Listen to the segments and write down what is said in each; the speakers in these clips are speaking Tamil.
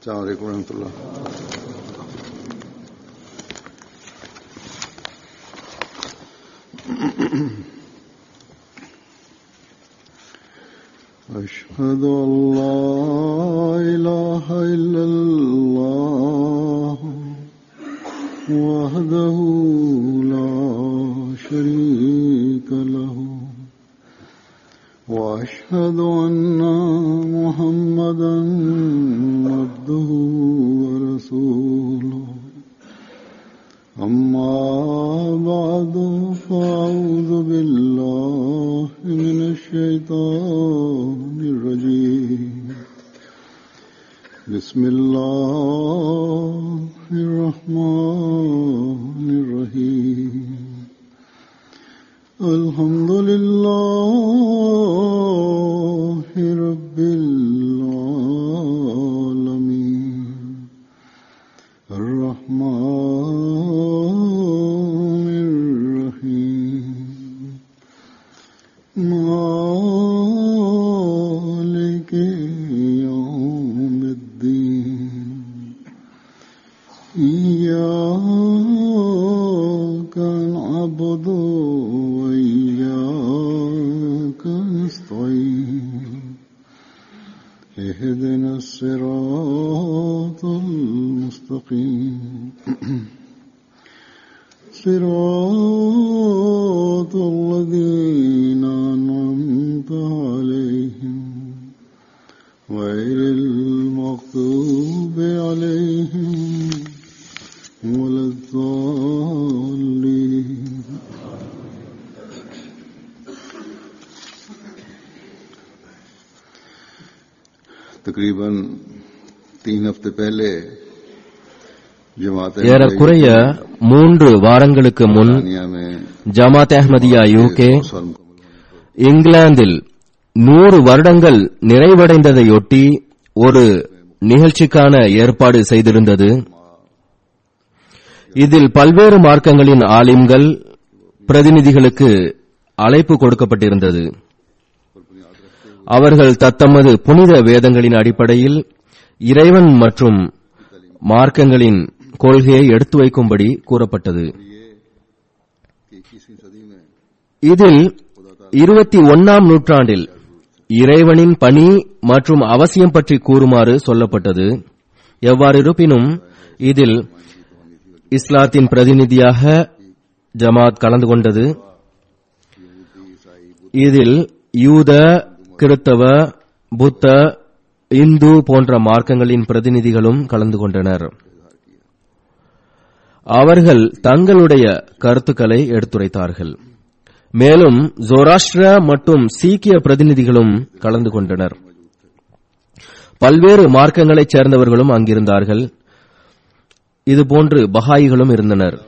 السلام عليكم ورحمة الله أشهد أن لا إله إلا الله وحده لا شريك له وأشهد أن محمدا عبده ورسوله أما بعد فأعوذ بالله من الشيطان الرجيم بسم الله الرحمن الرحيم الحمد لله رب العالمين الرحمن الرحيم مالك يوم الدين إياك نعبد وإياك نستعين اهدنا الصراط المستقيم صراط الذين أنعمت عليهم غير المغضوب عليهم ولا الضالين तकरीबन तीन हफ्ते पहले जमात ஏறக்குறைய மூன்று வாரங்களுக்கு முன் दुनिया में ஜமாத் அஹ்மதியா யூகே இங்கிலாந்தில் நூறு வருடங்கள் நிறைவடைந்ததையொட்டி ஒரு நிகழ்ச்சிக்கான ஏற்பாடு செய்திருந்தது இதில் பல்வேறு மார்க்கங்களின் ஆலிம்கள் பிரதிநிதிகளுக்கு அழைப்பு கொடுக்கப்பட்டிருந்தது அவர்கள் தத்தமது புனித வேதங்களின் அடிப்படையில் இறைவன் மற்றும் மார்க்கங்களின் கொள்கையை எடுத்து வைக்கும்படி கூறப்பட்டது இதில் இருபத்தி ஒன்னாம் நூற்றாண்டில் இறைவனின் பணி மற்றும் அவசியம் பற்றி கூறுமாறு சொல்லப்பட்டது எவ்வாறு இருப்பினும் இதில் இஸ்லாத்தின் பிரதிநிதியாக ஜமாத் கலந்து கொண்டது இதில் யூத கிறித்தவ புத்த இந்து போன்ற மார்க்கங்களின் பிரதிநிதிகளும் கலந்து கொண்டனர் அவர்கள் தங்களுடைய கருத்துக்களை எடுத்துரைத்தார்கள் மேலும் ஜோராஷ்டிர மற்றும் சீக்கிய பிரதிநிதிகளும் கலந்து கொண்டனர் பல்வேறு மார்க்கங்களைச் சேர்ந்தவர்களும் அங்கிருந்தார்கள் இதுபோன்று பஹாயிகளும் இருந்தனர்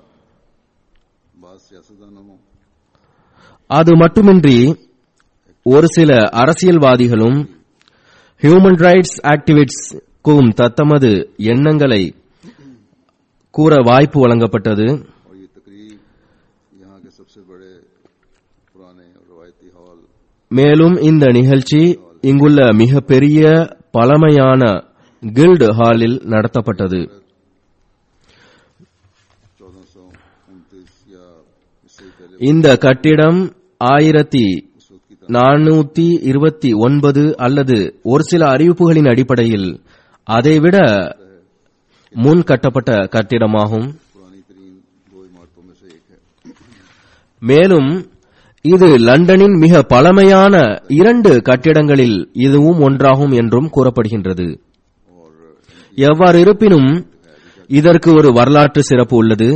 அது மட்டுமின்றி ஒரு சில அரசியல்வாதிகளும் ஹியூமன் ரைட்ஸ் ஆக்டிவிஸ்டுக்கும் தத்தமது எண்ணங்களை கூற வாய்ப்பு வழங்கப்பட்டது और ये तकरीब यहाँ के सबसे बड़े पुराने और रवायती हॉल மேலும் இந்த நிகழ்ச்சி இங்குள்ள மிகப்பெரிய பழமையான கில்டு ஹாலில் நடத்தப்பட்டது चौदह सौ उनतीस या इससे पहले இந்த கட்டிடம் ஆயிரத்தி நானூத்தி இருபத்தி ஒன்பது அல்லது ஒரு சில அறிவிப்புகளின் அடிப்படையில் அதைவிட முன் கட்டப்பட்ட கட்டிடமாகும் पुरानी तरीन दो इमारतों में से एक है மேலும் இது லண்டனின் மிக பழமையான இரண்டு கட்டிடங்களில் இதுவும் ஒன்றாகும் என்றும் கூறப்படுகின்றது எவ்வாறு இருப்பினும் இதற்கு ஒரு வரலாற்று சிறப்பு உள்ளது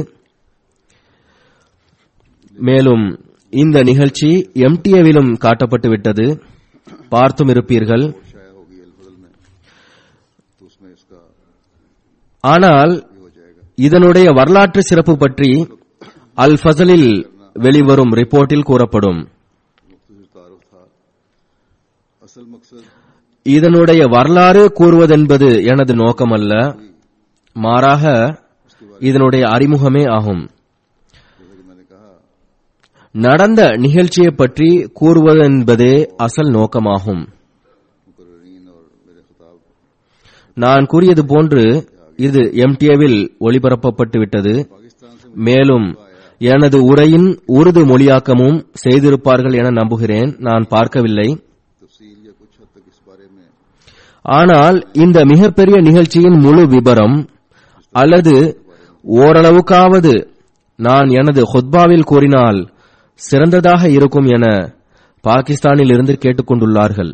மேலும் இந்த நிகழ்ச்சி எம்டிஏவிலும் காட்டப்பட்டு விட்டது பார்த்தும் இருப்பீர்கள் शाया होगी अलफजल में तो उसमें इसका ஆனால் இதனுடைய வரலாற்று சிறப்பு பற்றி அல் ஃபசலில் வெளிவரும் ரிப்போர்ட்டில் கூறப்படும் मुख्तर तारुफ था असल मकसद இதனுடைய வரலாறு கூறுவதென்பது எனது நோக்கமல்ல மாறாக இதனுடைய அறிமுகமே ஆகும் जैसा कि मैंने कहा நடந்த நிகழ்ச்சியை பற்றி கூறுவதென்பதே அசல் நோக்கமாகும் मुकर्रीन और मेरे खिताब நான் கூறியது போன்று இது எம்டிஏவில் ஒளிபரப்பப்பட்டு விட்டது पाकिस्तान से மேலும் எனது உரையின் உருது மொழியாக்கமும் செய்திருப்பார்கள் என நம்புகிறேன் நான் பார்க்கவில்லை तफसील या कुछ हद तक इस बारे में ஆனால் இந்த மிகப்பெரிய நிகழ்ச்சியின் முழு விபரம் அல்லது ஓரளவுக்காவது நான் எனது ஹுத்பாவில் கூறினால் சிறந்ததாக இருக்கும் என பாகிஸ்தானில் இருந்து கேட்டுக்கொண்டுள்ளார்கள்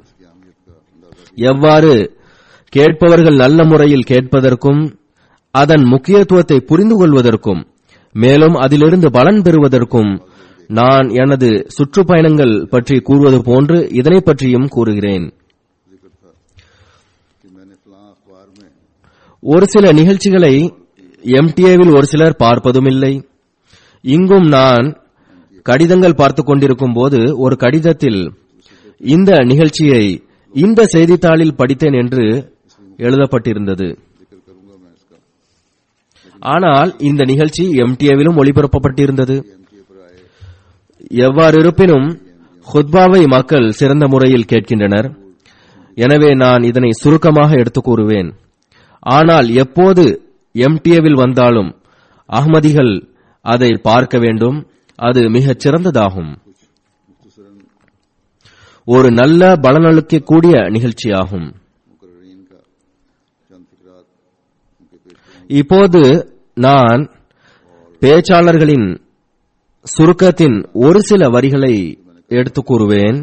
எவ்வாறு கேட்பவர்கள் நல்ல முறையில் கேட்பதற்கும் அதன் முக்கியத்துவத்தை புரிந்து கொள்வதற்கும் மேலும் அதிலிருந்து பலன் பெறுவதற்கும் நான் எனது சுற்றுப்பயணங்கள் பற்றி கூறுவது போன்று இதனை பற்றியும் கூறுகிறேன் जिक्र था कि मैंने फलां अखबार में ஒரு சில நிகழ்ச்சிகளை எம்டிஏவில் ஒரு சிலர் பார்ப்பதும் இல்லை இங்கும் நான் கடிதங்கள் பார்த்துக் கொண்டிருக்கும் போது ஒரு கடிதத்தில் இந்த நிகழ்ச்சியை இந்த செய்தித்தாளில் படித்தேன் என்று எழுதப்பட்டிருந்தது जिक्र करूंगा मैं इसका ஆனால் இந்த நிகழ்ச்சி எம்டிஏவிலும் ஒளிபரப்பப்பட்டிருந்தது एमटीए पर आए எவ்வாறு இருப்பினும் ஹுத்பாவை மக்கள் சிறந்த முறையில் கேட்கின்றனர் எனவே நான் இதனை சுருக்கமாக எடுத்துக் கூறுவேன் ஆனால் எப்போது எம்டிஏவில் வந்தாலும் அஹ்மதிகள் அதை பார்க்க வேண்டும் அது மிகச் சிறந்ததாகும் मुख्तसरन ஒரு நல்ல பலனளிக்கக்கூடிய நிகழ்ச்சியாகும் मुकर्रीन का चंद फिकरात उनके पेश करूंगा இப்போது நான் பேச்சாளர்களின் சுருக்கத்தின் ஒரு சில வரிகளை எடுத்துக் கூறுவேன்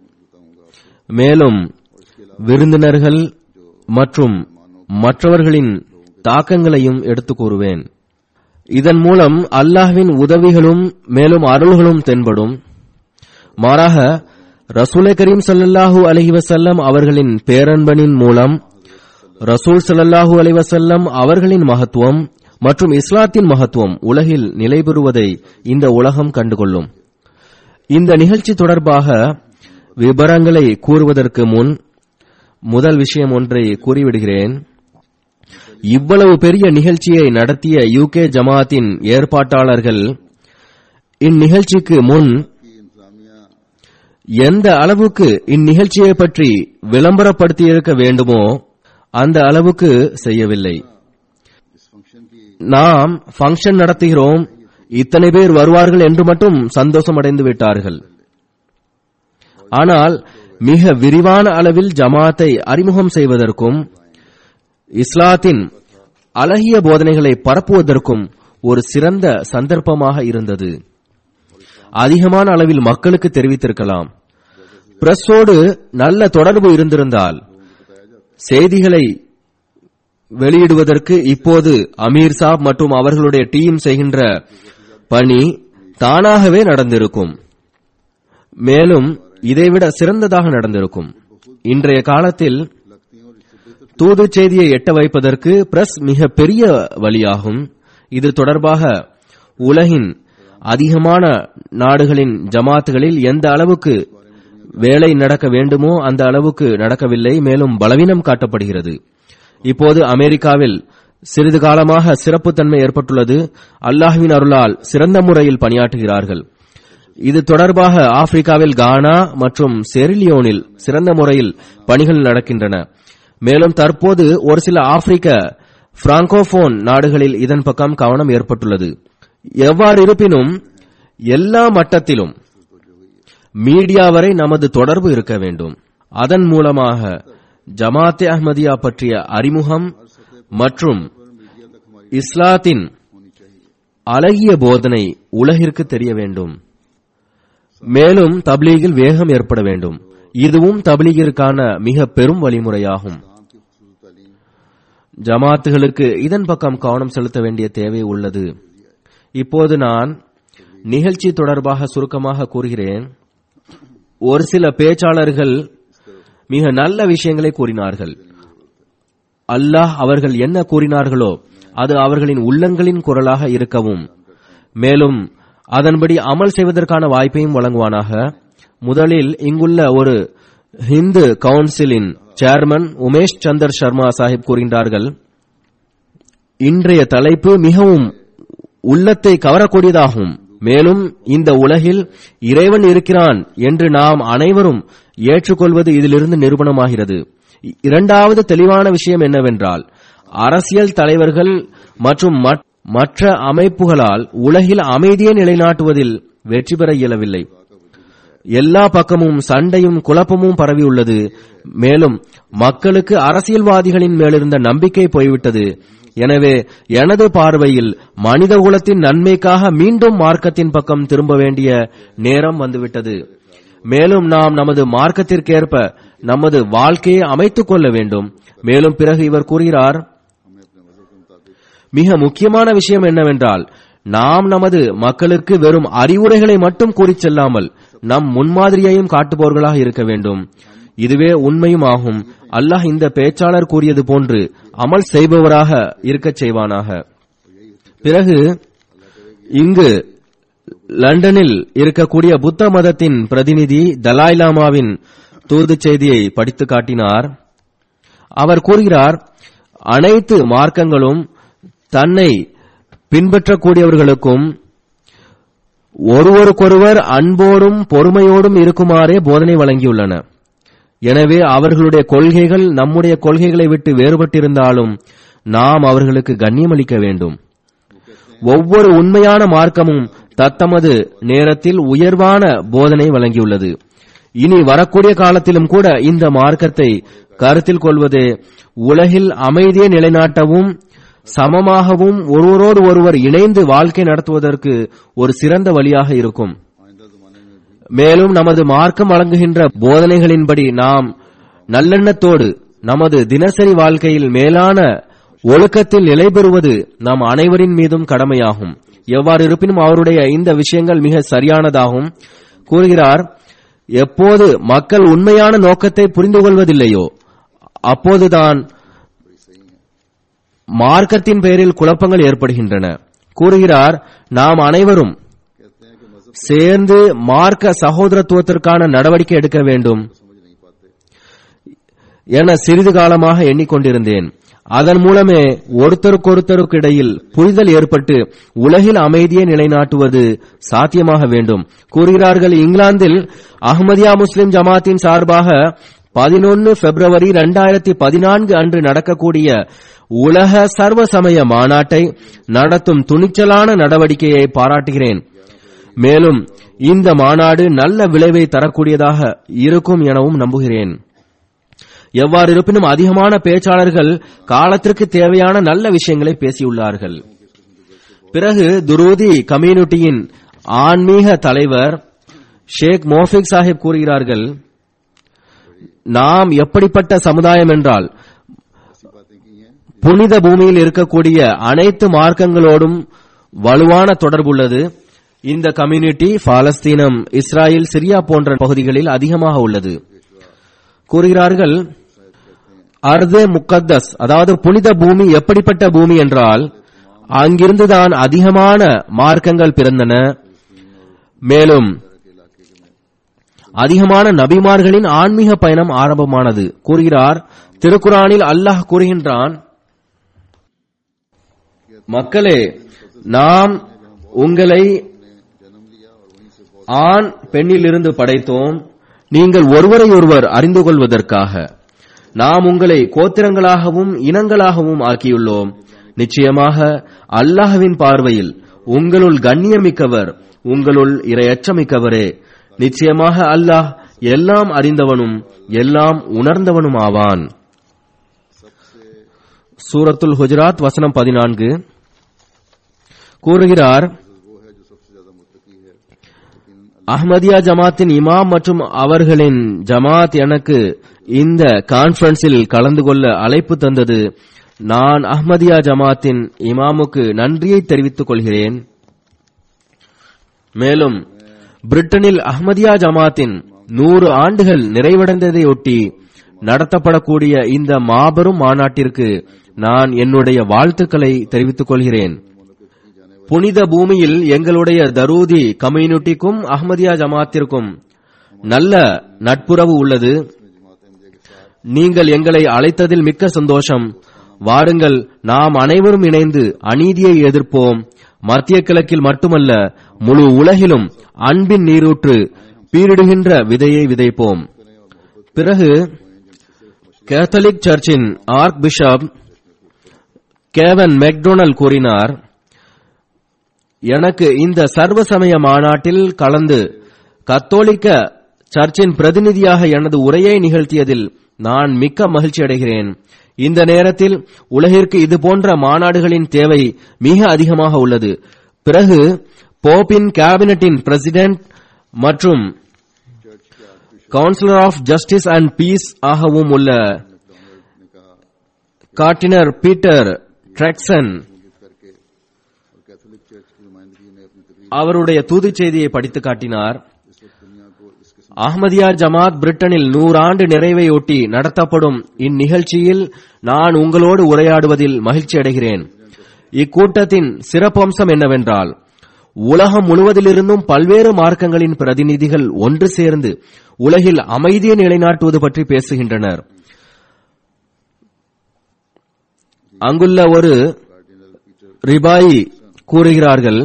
மேலும் விருந்தினர்கள் மற்றும் மற்றவர்களின் தாக்கங்களையும் எடுத்துக் கூறுவேன் இதன் மூலம் அல்லாஹ்வின் உதவிகளும் மேலும் அருள்களும் தென்படும் மாறாக ரசூலை கரீம் ஸல்லல்லாஹு அலைஹி வஸல்லம் அவர்களின் பேரன்பனின் மூலம் ரசூல் ஸல்லல்லாஹு அலைஹி வஸல்லம் அவர்களின் மகத்துவம் மற்றும் இஸ்லாத்தின் மகத்துவம் உலகில் நிலை பெறுவதை இந்த உலகம் கண்டுகொள்ளும் இந்த நிகழ்ச்சி தொடர்பாக விபரங்களை கூறுவதற்கு முன் முதல் விஷயம் ஒன்றை கூறிவிடுகிறேன் இவ்வளவு பெரிய நிகழ்ச்சியை நடத்திய யூகே ஜமாத்தின் ஏற்பாட்டாளர்கள் இந்நிகழ்ச்சிக்கு முன் की इंतजामिया எந்த அளவுக்கு இந்நிகழ்ச்சியை பற்றி விளம்பரப்படுத்தியிருக்க வேண்டுமோ அந்த அளவுக்கு செய்யவில்லை इस फंक्शन की நாம் ஃபங்க்ஷன் நடத்துகிறோம் இத்தனை பேர் வருவார்கள் என்று மட்டும் சந்தோஷம் அடைந்து விட்டார்கள் ஆனால் மிக விரிவான அளவில் ஜமாத்தை அறிமுகம் செய்வதற்கும் இஸ்லாத்தின் அழகிய போதனைகளை பரப்புவதற்கும் ஒரு சிறந்த சந்தர்ப்பமாக இருந்தது அதிகமான அளவில் மக்களுக்கு தெரிவித்திருக்கலாம் பிரஸோடு நல்ல தொடர்பு இருந்திருந்தால் செய்திகளை வெளியிடுவதற்கு இப்போது அமீர் சாப் மற்றும் அவர்களுடைய டீம் செய்கின்ற பணி தானாகவே நடந்திருக்கும் மேலும் இதைவிட சிறந்ததாக நடந்திருக்கும் இன்றைய காலத்தில் தூது செய்தியை எட்ட வைப்பதற்கு பிரஸ் மிக பெரிய வழியாகும் இது தொடர்பாக உலகின் அதிகமான நாடுகளின் ஜமாத்துகளில் எந்த அளவுக்கு வேலை நடக்க வேண்டுமோ அந்த அளவுக்கு நடக்கவில்லை மேலும் பலவீனம் காட்டப்படுகிறது இப்போது அமெரிக்காவில் சிறிது காலமாக சிறப்புத்தன்மை ஏற்பட்டுள்ளது அல்லாஹ்வின் அருளால் சிறந்த முறையில் பணியாற்றுகிறார்கள் இது தொடர்பாக ஆப்பிரிக்காவில் கானா மற்றும் செரிலியோனில் சிறந்த முறையில் பணிகள் நடக்கின்றன மேலும் தற்போது ஒரு சில ஆப்பிரிக்க பிராங்கோபோன் நாடுகளில் இதன் பக்கம் கவனம் ஏற்பட்டுள்ளது எவ்வாறு இருப்பினும் எல்லா மட்டத்திலும் மீடியா வரை நமது தொடர்பு இருக்க வேண்டும் அதன் மூலமாக ஜமாத்தே அஹ்மதியா பற்றிய அறிமுகம் மற்றும் இஸ்லாத்தின் அழகிய போதனை உலகிற்கு தெரிய வேண்டும் மேலும் தப்லீகில் வேகம் ஏற்பட வேண்டும் இதுவும் தப்லீகிற்கான மிக பெரும் வழிமுறையாகும் ஜமாத்துகளுக்கு இதன் பக்கம் கவனம் செலுத்த வேண்டிய தேவை உள்ளது இப்போது நான் நிகழ்ச்சி தொடர்பாக சுருக்கமாக கூறுகிறேன் ஒரு சில பேச்சாளர்கள் மிக நல்ல விஷயங்களை கூறினார்கள் அல்லாஹ் அவர்கள் என்ன கூறினார்களோ அது அவர்களின் உள்ளங்களின் குரலாக இருக்கவும் மேலும் அதன்படி அமல் செய்வதற்கான வாய்ப்பையும் வழங்குவானாக முதலில் இங்குள்ள ஒரு ஹிந்து கவுன்சிலின் சேர்மன் உமேஷ் சந்தர் சர்மா சாஹிப் கூறுகின்றார்கள் இன்றைய தலைப்பு மிகவும் உள்ளத்தை கவரக்கூடியதாகும் மேலும் இந்த உலகில் இறைவன் இருக்கிறான் என்று நாம் அனைவரும் ஏற்றுக்கொள்வது இதிலிருந்து நிரூபணமாகிறது இரண்டாவது தெளிவான விஷயம் என்னவென்றால் அரசியல் தலைவர்கள் மற்றும் மற்- மற்ற அமைப்புகளால் உலகில் அமைதியை நிலைநாட்டுவதில் வெற்றி பெற இயலவில்லை எல்லா பக்கமும் சண்டையும் குழப்பமும் பரவியுள்ளது மேலும் மக்களுக்கு அரசியல்வாதிகளின் மேலிருந்த நம்பிக்கை போய்விட்டது எனவே எனது பார்வையில் மனிதகுலத்தின் நன்மைக்காக மீண்டும் மார்க்கத்தின் பக்கம் திரும்ப வேண்டிய நேரம் வந்துவிட்டது மேலும் நாம் நமது மார்க்கத்திற்கேற்ப நமது வாழ்க்கையை அமைத்துக் கொள்ள வேண்டும் மேலும் பிறகு இவர் கூறுகிறார் மிக முக்கியமான விஷயம் என்னவென்றால் நாம் நமது மக்களுக்கு வெறும் அறிவுரைகளை மட்டும் கூறிச் செல்லாமல் நம் முன்மாதிரியையும் காட்டுபவர்களாக இருக்க வேண்டும் இதுவே உண்மையும் ஆகும் அல்லாஹ் இந்த பேச்சாளர் கூறியது போன்று அமல் செய்பவராக இருக்கச் செய்வானாக பிறகு இங்கு லண்டனில் இருக்கக்கூடிய புத்த மதத்தின் பிரதிநிதி தலாய் லாமாவின் தூது செய்தியை படித்து காட்டினார் அவர் கூறுகிறார் அனைத்து மார்க்கங்களும் தன்னை பின்பற்றக்கூடியவர்களுக்கும் ஒருவருக்கொருவர் அன்போடும் பொறுமையோடும் இருக்குமாறே போதனை வழங்கியுள்ளன எனவே அவர்களுடைய கொள்கைகள் நம்முடைய கொள்கைகளை விட்டு வேறுபட்டிருந்தாலும் நாம் அவர்களுக்கு கண்ணியமளிக்க வேண்டும் ஒவ்வொரு உண்மையான மார்க்கமும் தத்தமது நேரத்தில் உயர்வான போதனை வழங்கியுள்ளது இனி வரக்கூடிய காலத்திலும் கூட இந்த மார்க்கத்தை கருத்தில் கொள்வது உலகில் அமைதியை நிலைநாட்டவும் சமமாகவும் ஒருவரோடு ஒருவர் இணைந்து வாழ்க்கை நடத்துவதற்கு ஒரு சிறந்த வழியாக இருக்கும் மேலும் நமது மார்க்கம் வழங்குகின்ற போதனைகளின்படி நாம் நல்லெண்ணத்தோடு நமது தினசரி வாழ்க்கையில் மேலான ஒழுக்கத்தில் நிலை பெறுவது நம் அனைவரின் மீதும் கடமையாகும் எவ்வாறு இருப்பினும் அவருடைய இந்த விஷயங்கள் மிக சரியானதாகும் கூறுகிறார் எப்போது மக்கள் உண்மையான நோக்கத்தை புரிந்து கொள்வதில்லையோ அப்போதுதான் மார்க்கத்தின் பெயரில் குழப்பங்கள் ஏற்படுகின்றன கூறுகிறார் நாம் அனைவரும் சேர்ந்து மார்க்க சகோதரத்துவத்திற்கான நடவடிக்கை எடுக்க வேண்டும் என சிறிது காலமாக எண்ணிக்கொண்டிருந்தேன் அதன் மூலமே ஒருத்தருக்கொருத்தருக்கு இடையில் புரிதல் ஏற்பட்டு உலகில் அமைதியை நிலைநாட்டுவது சாத்தியமாக வேண்டும் கூறுகிறார்கள் இங்கிலாந்தில் அஹ்மதியா முஸ்லிம் ஜமாத்தின் சார்பாக பதினொன்னு பிப்ரவரி இரண்டாயிரத்தி பதினான்கு அன்று நடக்கக்கூடிய உலக சர்வ சமய மாநாட்டை நடத்தும் துணிச்சலான நடவடிக்கையை பாராட்டுகிறேன் மேலும் இந்த மாநாடு நல்ல விளைவை தரக்கூடியதாக இருக்கும் எனவும் நம்புகிறேன் எவ்வாறு இருப்பினும் அதிகமான பேச்சாளர்கள் காலத்திற்கு தேவையான நல்ல விஷயங்களை பேசியுள்ளார்கள் பிறகு துரூதி கம்யூனிட்டியின் ஆன்மீக தலைவர் ஷேக் மோஃபிக் சாஹிப் கூறுகிறார்கள் நாம் எப்படிப்பட்ட சமுதாயம் என்றால் புனித பூமியில் இருக்கக்கூடிய அனைத்து மார்க்கங்களோடும் வலுவான தொடர்புள்ளது இந்த கம்யூனிட்டி பாலஸ்தீனம் இஸ்ராயல் சிரியா போன்ற பகுதிகளில் அதிகமாக உள்ளது கூறுகிறார்கள் அர்தே முக்கத்தஸ் அதாவது புனித பூமி எப்படிப்பட்ட பூமி என்றால் அங்கிருந்துதான் அதிகமான மார்க்கங்கள் பிறந்தன மேலும் அதிகமான நபிமார்களின் ஆன்மீக பயணம் ஆரம்பமானது கூறுகிறார் திருக்குரானில் அல்லாஹ் கூறுகின்றான் மக்களே நாம் உங்களை ஆண் பெண்ணிலிருந்து படைத்தோம் நீங்கள் ஒருவரை ஒருவர் அறிந்து கொள்வதற்காக நாம் உங்களை கோத்திரங்களாகவும் இனங்களாகவும் ஆக்கியுள்ளோம் நிச்சயமாக அல்லாஹ்வின் பார்வையில் உங்களுள் கண்ணியமிக்கவர் உங்களுள் இரையச்சமிக்கவரே நிச்சயமாக அல்லாஹ் எல்லாம் அறிந்தவனும் எல்லாம் உணர்ந்தவனும் ஆவான் சூரத்துல் ஹுஜராத் வசனம் பதினான்கு கூறுகிறார் அஹ்மதியா ஜமாத்தின் இமாம் மற்றும் அவர்களின் ஜமாத் எனக்கு இந்த கான்பரன்ஸில் கலந்து கொள்ள அழைப்பு தந்தது நான் அஹ்மதியா ஜமாத்தின் இமாமுக்கு நன்றியை தெரிவித்துக் கொள்கிறேன் மேலும் பிரிட்டனில் அஹ்மதியா ஜமாத்தின் நூறு ஆண்டுகள் நிறைவடைந்ததையொட்டி நடத்தப்படக்கூடிய இந்த மாபெரும் மாநாட்டிற்கு நான் என்னுடைய வாழ்த்துக்களை தெரிவித்துக் கொள்கிறேன் புனித பூமியில் எங்களுடைய தரூதி கம்யூனிட்டிக்கும் அஹ்மதியா ஜமாத்திற்கும் நல்ல நட்புறவு உள்ளது நீங்கள் எங்களை அழைத்ததில் மிக்க சந்தோஷம் வாருங்கள் நாம் அனைவரும் இணைந்து அநீதியை எதிர்ப்போம் மத்திய கிழக்கில் மட்டுமல்ல முழு உலகிலும் அன்பின் நீரூற்று பீரிடுகின்ற விதையை விதைப்போம் பிறகு கேத்தலிக் சர்ச்சின் ஆர்க் பிஷப் கேவன் மெக்டொனல் கூறினார் எனக்கு இந்த சர்வ சமய மாநாட்டில் கலந்து கத்தோலிக்க சர்ச்சின் பிரதிநிதியாக எனது உரையை நிகழ்த்தியதில் நான் மிக்க மகிழ்ச்சி அடைகிறேன் இந்த நேரத்தில் உலகிற்கு இது போன்ற மாநாடுகளின் தேவை மிக அதிகமாக உள்ளது பிறகு போப்பின் கேபினட்டின் பிரசிடென்ட் மற்றும் councillor of justice and peace ஆகவும் உள்ள கார்டினர் பீட்டர் ட்ரெக்சன் करके और कैथोलिक चर्च की नुमाइंदगी में अपनी तकरीर அவருடைய தூதுச் செய்தியை படித்து காட்டினார் इस वक्त दुनिया को इस किस्म அஹ்மதியார் ஜமாத் பிரிட்டனில் நூறாண்டு நிறைவையொட்டி நடத்தப்படும் இந்நிகழ்ச்சியில் நான் உங்களோடு உரையாடுவதில் மகிழ்ச்சி அடைகிறேன் இக்கூட்டத்தின் சிறப்பம்சம் என்னவென்றால் உலகம் முழுவதிலிருந்தும் பல்வேறு மார்க்கங்களின் பிரதிநிதிகள் ஒன்று சேர்ந்து உலகில் அமைதியை நிலைநாட்டுவது பற்றி பேசுகின்றனர் அங்குள்ள ஒரு ரிபாயி கூறுகிறார்கள்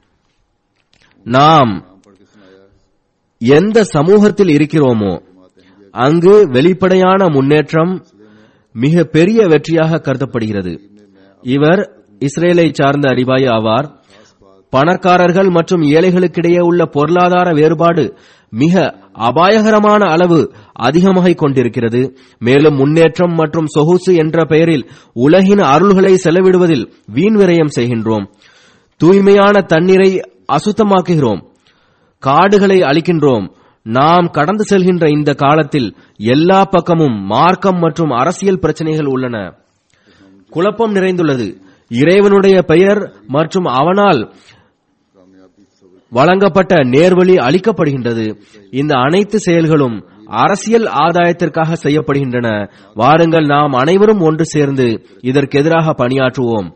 நாம் எந்த சமூகத்தில் இருக்கிறோமோ அங்கு வெளிப்படையான முன்னேற்றம் மிக பெரிய வெற்றியாக கருதப்படுகிறது இவர் இஸ்ரேலை சார்ந்த ரிபாயி ஆவார் பணக்காரர்கள் மற்றும் ஏழைகளுக்கிடையே உள்ள பொருளாதார வேறுபாடு மிக அபாயகரமான அளவு அதிகமாகிக் கொண்டிருக்கிறது மேலும் முன்னேற்றம் மற்றும் சொகுசு என்ற பெயரில் உலகின் அருள்களை செலவிடுவதில் வீண் விரயம் செய்கின்றோம் தூய்மையான தண்ணீரை அசுத்தமாக்குகிறோம் காடுகளை அழிக்கின்றோம் நாம் கடந்து செல்கின்ற இந்த காலத்தில் எல்லா பக்கமும் மார்க்கம் மற்றும் அரசியல் பிரச்சனைகள் உள்ளன குழப்பம் நிறைந்துள்ளது இறைவனுடைய பெயர் மற்றும் அவனால் வழங்கப்பட்ட நேர்வழி அளிக்கப்படுகின்றது இந்த அனைத்து செயல்களும் அரசியல் ஆதாயத்திற்காக செய்யப்படுகின்றன வாருங்கள் நாம் அனைவரும் ஒன்று சேர்ந்து இதற்கு எதிராக பணியாற்றுவோம்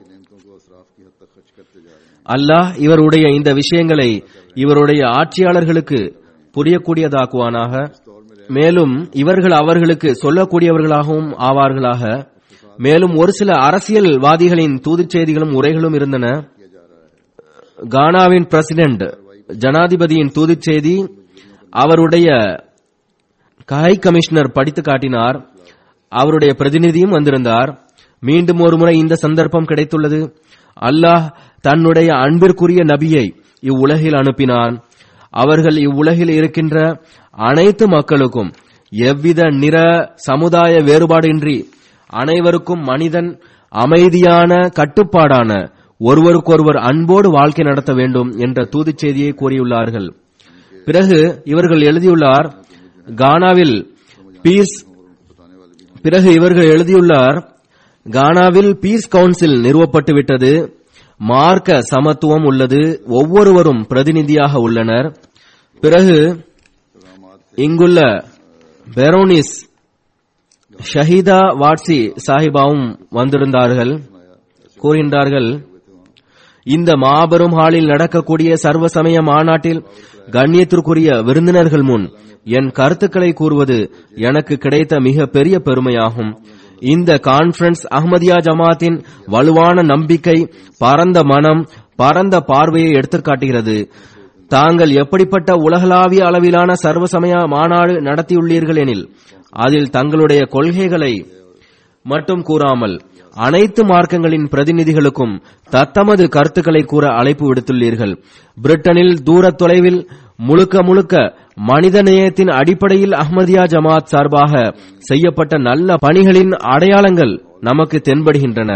அல்லாஹ் இவருடைய இந்த விஷயங்களை இவருடைய ஆட்சியாளர்களுக்கு புரியக்கூடியதாக்குவானாக மேலும் இவர்கள் அவர்களுக்கு சொல்லக்கூடியவர்களாகவும் ஆவார்களாக மேலும் ஒரு சில அரசியல்வாதிகளின் தூதுச் செய்திகளும் உரைகளும் இருந்தன கானாவின் பிரசிடென்ட் ஜனாதிபதியின் தூதுச் செய்தி அவருடைய ஹை கமிஷனர் படித்து காட்டினார் அவருடைய பிரதிநிதியும் வந்திருந்தார் மீண்டும் ஒரு முறை இந்த சந்தர்ப்பம் கிடைத்துள்ளது அல்லாஹ் தன்னுடைய அன்பிற்குரிய நபியை இவ்வுலகில் அனுப்பினான் அவர்கள் இவ்வுலகில் இருக்கின்ற அனைத்து மக்களுக்கும் எவ்வித நிற சமுதாய வேறுபாடின்றி அனைவருக்கும் மனிதன் அமைதியான கட்டுப்பாடான ஒருவருக்கொருவர் அன்போடு வாழ்க்கை நடத்த வேண்டும் என்ற தூதுச் செய்தியை கூறியுள்ளார்கள் பிறகு இவர்கள் எழுதியுள்ளார் கானாவில் பீஸ் பிறகு இவர்கள் எழுதியுள்ளார் கானாவில் பீஸ் கவுன்சில் நிறுவப்பட்டு விட்டது மார்க்க சமத்துவம் உள்ளது ஒவ்வொருவரும் பிரதிநிதியாக உள்ளனர் பிறகு இங்குள்ள பெரோனிஸ் ஷஹீதா வாட்சி சாஹிபாவும் வந்திருந்தார்கள் கூறுகின்றார்கள் இந்த மாபெரும் ஹாலில் நடக்கக்கூடிய சர்வ சமய மாநாட்டில் கண்ணியத்திற்குரிய விருந்தினர்கள் முன் என் கருத்துக்களை கூறுவது எனக்கு கிடைத்த மிக பெரிய பெருமையாகும் இந்த கான்பரன்ஸ் அஹ்மதியா ஜமாத்தின் வலுவான நம்பிக்கை பரந்த மனம் பரந்த பார்வையை எடுத்துக்காட்டுகிறது தாங்கள் எப்படிப்பட்ட உலகளாவிய அளவிலான சர்வசமய மாநாடு நடத்தியுள்ளீர்கள் எனில் அதில் தங்களுடைய கொள்கைகளை மட்டும் கூறாமல் அனைத்து மார்க்கங்களின் பிரதிநிதிகளுக்கும் தத்தமது கருத்துக்களை கூற அழைப்பு விடுத்துள்ளீர்கள் பிரிட்டனில் தூர தொலைவில் முழுக்க முழுக்க மனித நேயத்தின் அடிப்படையில் அஹ்மதியா ஜமாத் சார்பாக செய்யப்பட்ட நல்ல பணிகளின் அடையாளங்கள் நமக்கு தென்படுகின்றன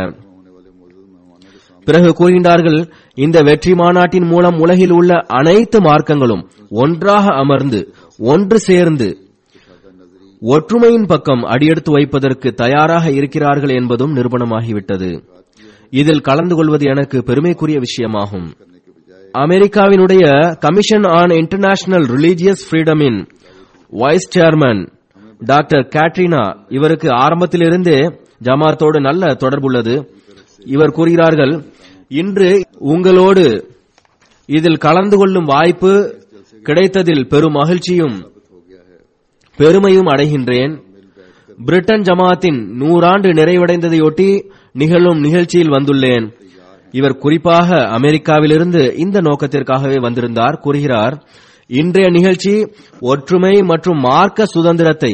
பிறகு கூறுகின்றார்கள் இந்த வெற்றி மாநாட்டின் மூலம் உலகில் உள்ள அனைத்து மார்க்கங்களும் ஒன்றாக அமர்ந்து ஒன்று சேர்ந்து ஒற்றுமையின் பக்கம் அடியெடுத்து வைப்பதற்கு தயாராக இருக்கிறார்கள் என்பதும் நிரூபணமாகிவிட்டது இதில் கலந்து கொள்வது எனக்கு பெருமைக்குரிய விஷயமாகும் அமெரிக்காவினுடைய கமிஷன் ஆன் இன்டர்நேஷனல் ரிலீஜியஸ் ஃப்ரீடமின் வைஸ் சேர்மன் டாக்டர் கேட்ரினா இவருக்கு ஆரம்பத்திலிருந்தே ஜமாத்தோடு நல்ல தொடர்புள்ளது இவர் கூறுகிறார்கள் இன்று உங்களோடு இதில் கலந்து கொள்ளும் வாய்ப்பு கிடைத்ததில் பெரும் மகிழ்ச்சியும் பெருமையும் அடைகின்றேன் பிரிட்டன் ஜமாத்தின் நூறாண்டு நிறைவடைந்ததையொட்டி நிகழும் நிகழ்ச்சியில் வந்துள்ளேன் இவர் குறிப்பாக அமெரிக்காவிலிருந்து இந்த நோக்கத்திற்காகவே வந்திருந்தார் கூறுகிறார் இன்றைய நிகழ்ச்சி ஒற்றுமை மற்றும் மார்க்க சுதந்திரத்தை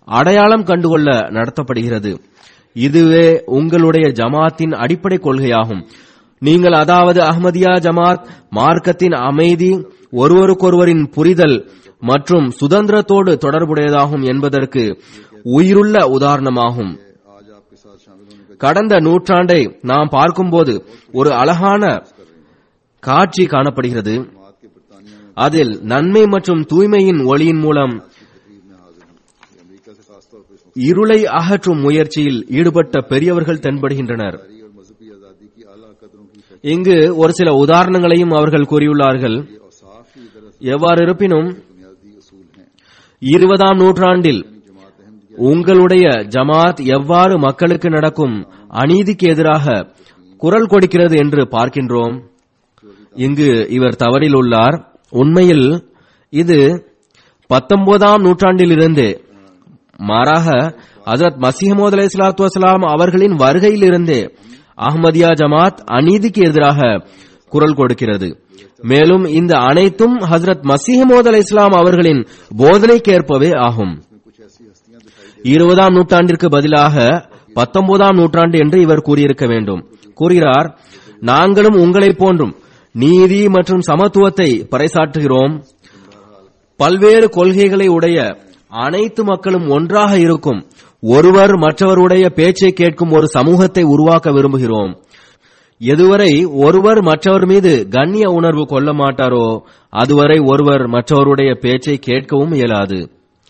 அடையாளம் கண்டுகொள்ள நடத்தப்படுகிறது இதுவே உங்களுடைய ஜமாத்தின் அடிப்படை கொள்கையாகும் நீங்கள் அதாவது அஹ்மதியா ஜமாத் மார்க்கத்தின் அமைதி ஒருவருக்கொருவரின் புரிதல் மற்றும் சுதந்திரத்தோடு தொடர்புடையதாகும் என்பதற்கு உயிருள்ள உதாரணமாகும் आज आपके साथ शामिल होने का கடந்த நூற்றாண்டை நாம் பார்க்கும்போது ஒரு அழகான காட்சி காணப்படுகிறது जमात के बरतानिया में அதில் नन्மை மற்றும் தூய்மையின் ஒளியின் மூலம் तकरीब में हाजिर हूँ ये अमेरिका से खासतौर पर इस இருளை அகற்றும் முயற்சியில் ஈடுபட்ட பெரியவர்கள் தென்படுகின்றனர் वक्तारी और मजहबी आज़ादी की आला कदरों की फैक्ट्री இங்கு ஒரு சில உதாரணங்களையும் அவர்கள் கூறியுள்ளார்கள் और साफ ही दरअसल எவ்வாறு இருப்பினும் बुनियादी असूल हैं இருபதாம் நூற்றாண்டில் जमात अहमदिया உங்களுடைய ஜமாத் எவ்வாறு மக்களுக்கு நடக்கும் அநீதிக்கு எதிராக குரல் கொடுக்கிறது என்று பார்க்கின்றோம் இங்கு இவர் தவறில் உள்ளார் உண்மையில் இது பத்தொன்பதாம் நூற்றாண்டிலிருந்து மாறாக ஹசரத் மசீமோத் அலை சலாத்து வசலாம் அவர்களின் வருகையிலிருந்தே அஹ்மதியா ஜமாத் அநீதிக்கு எதிராக குரல் கொடுக்கிறது மேலும் இந்த அனைத்தும் ஹசரத் மசீமோத் அலை இஸ்லாம் அவர்களின் போதனைக்கேற்பவே ஆகும் कुछ ऐसी हस्तियां दिखाई இருபதாம் நூற்றாண்டிற்கு பதிலாக பத்தொன்பதாம் நூற்றாண்டு என்று இவர் கூறியிருக்க வேண்டும் கூறுகிறார் நாங்களும் உங்களைப் போன்றும் நீதி மற்றும் சமத்துவத்தை பறைசாற்றுகிறோம் பல்வேறு கொள்கைகளை உடைய அனைத்து மக்களும் ஒன்றாக இருக்கும் ஒருவர் மற்றவருடைய பேச்சை கேட்கும் ஒரு சமூகத்தை உருவாக்க விரும்புகிறோம் எதுவரை ஒருவர் மற்றவர் மீது கண்ணிய உணர்வு கொள்ள மாட்டாரோ அதுவரை ஒருவர் மற்றவருடைய பேச்சை கேட்கவும் இயலாது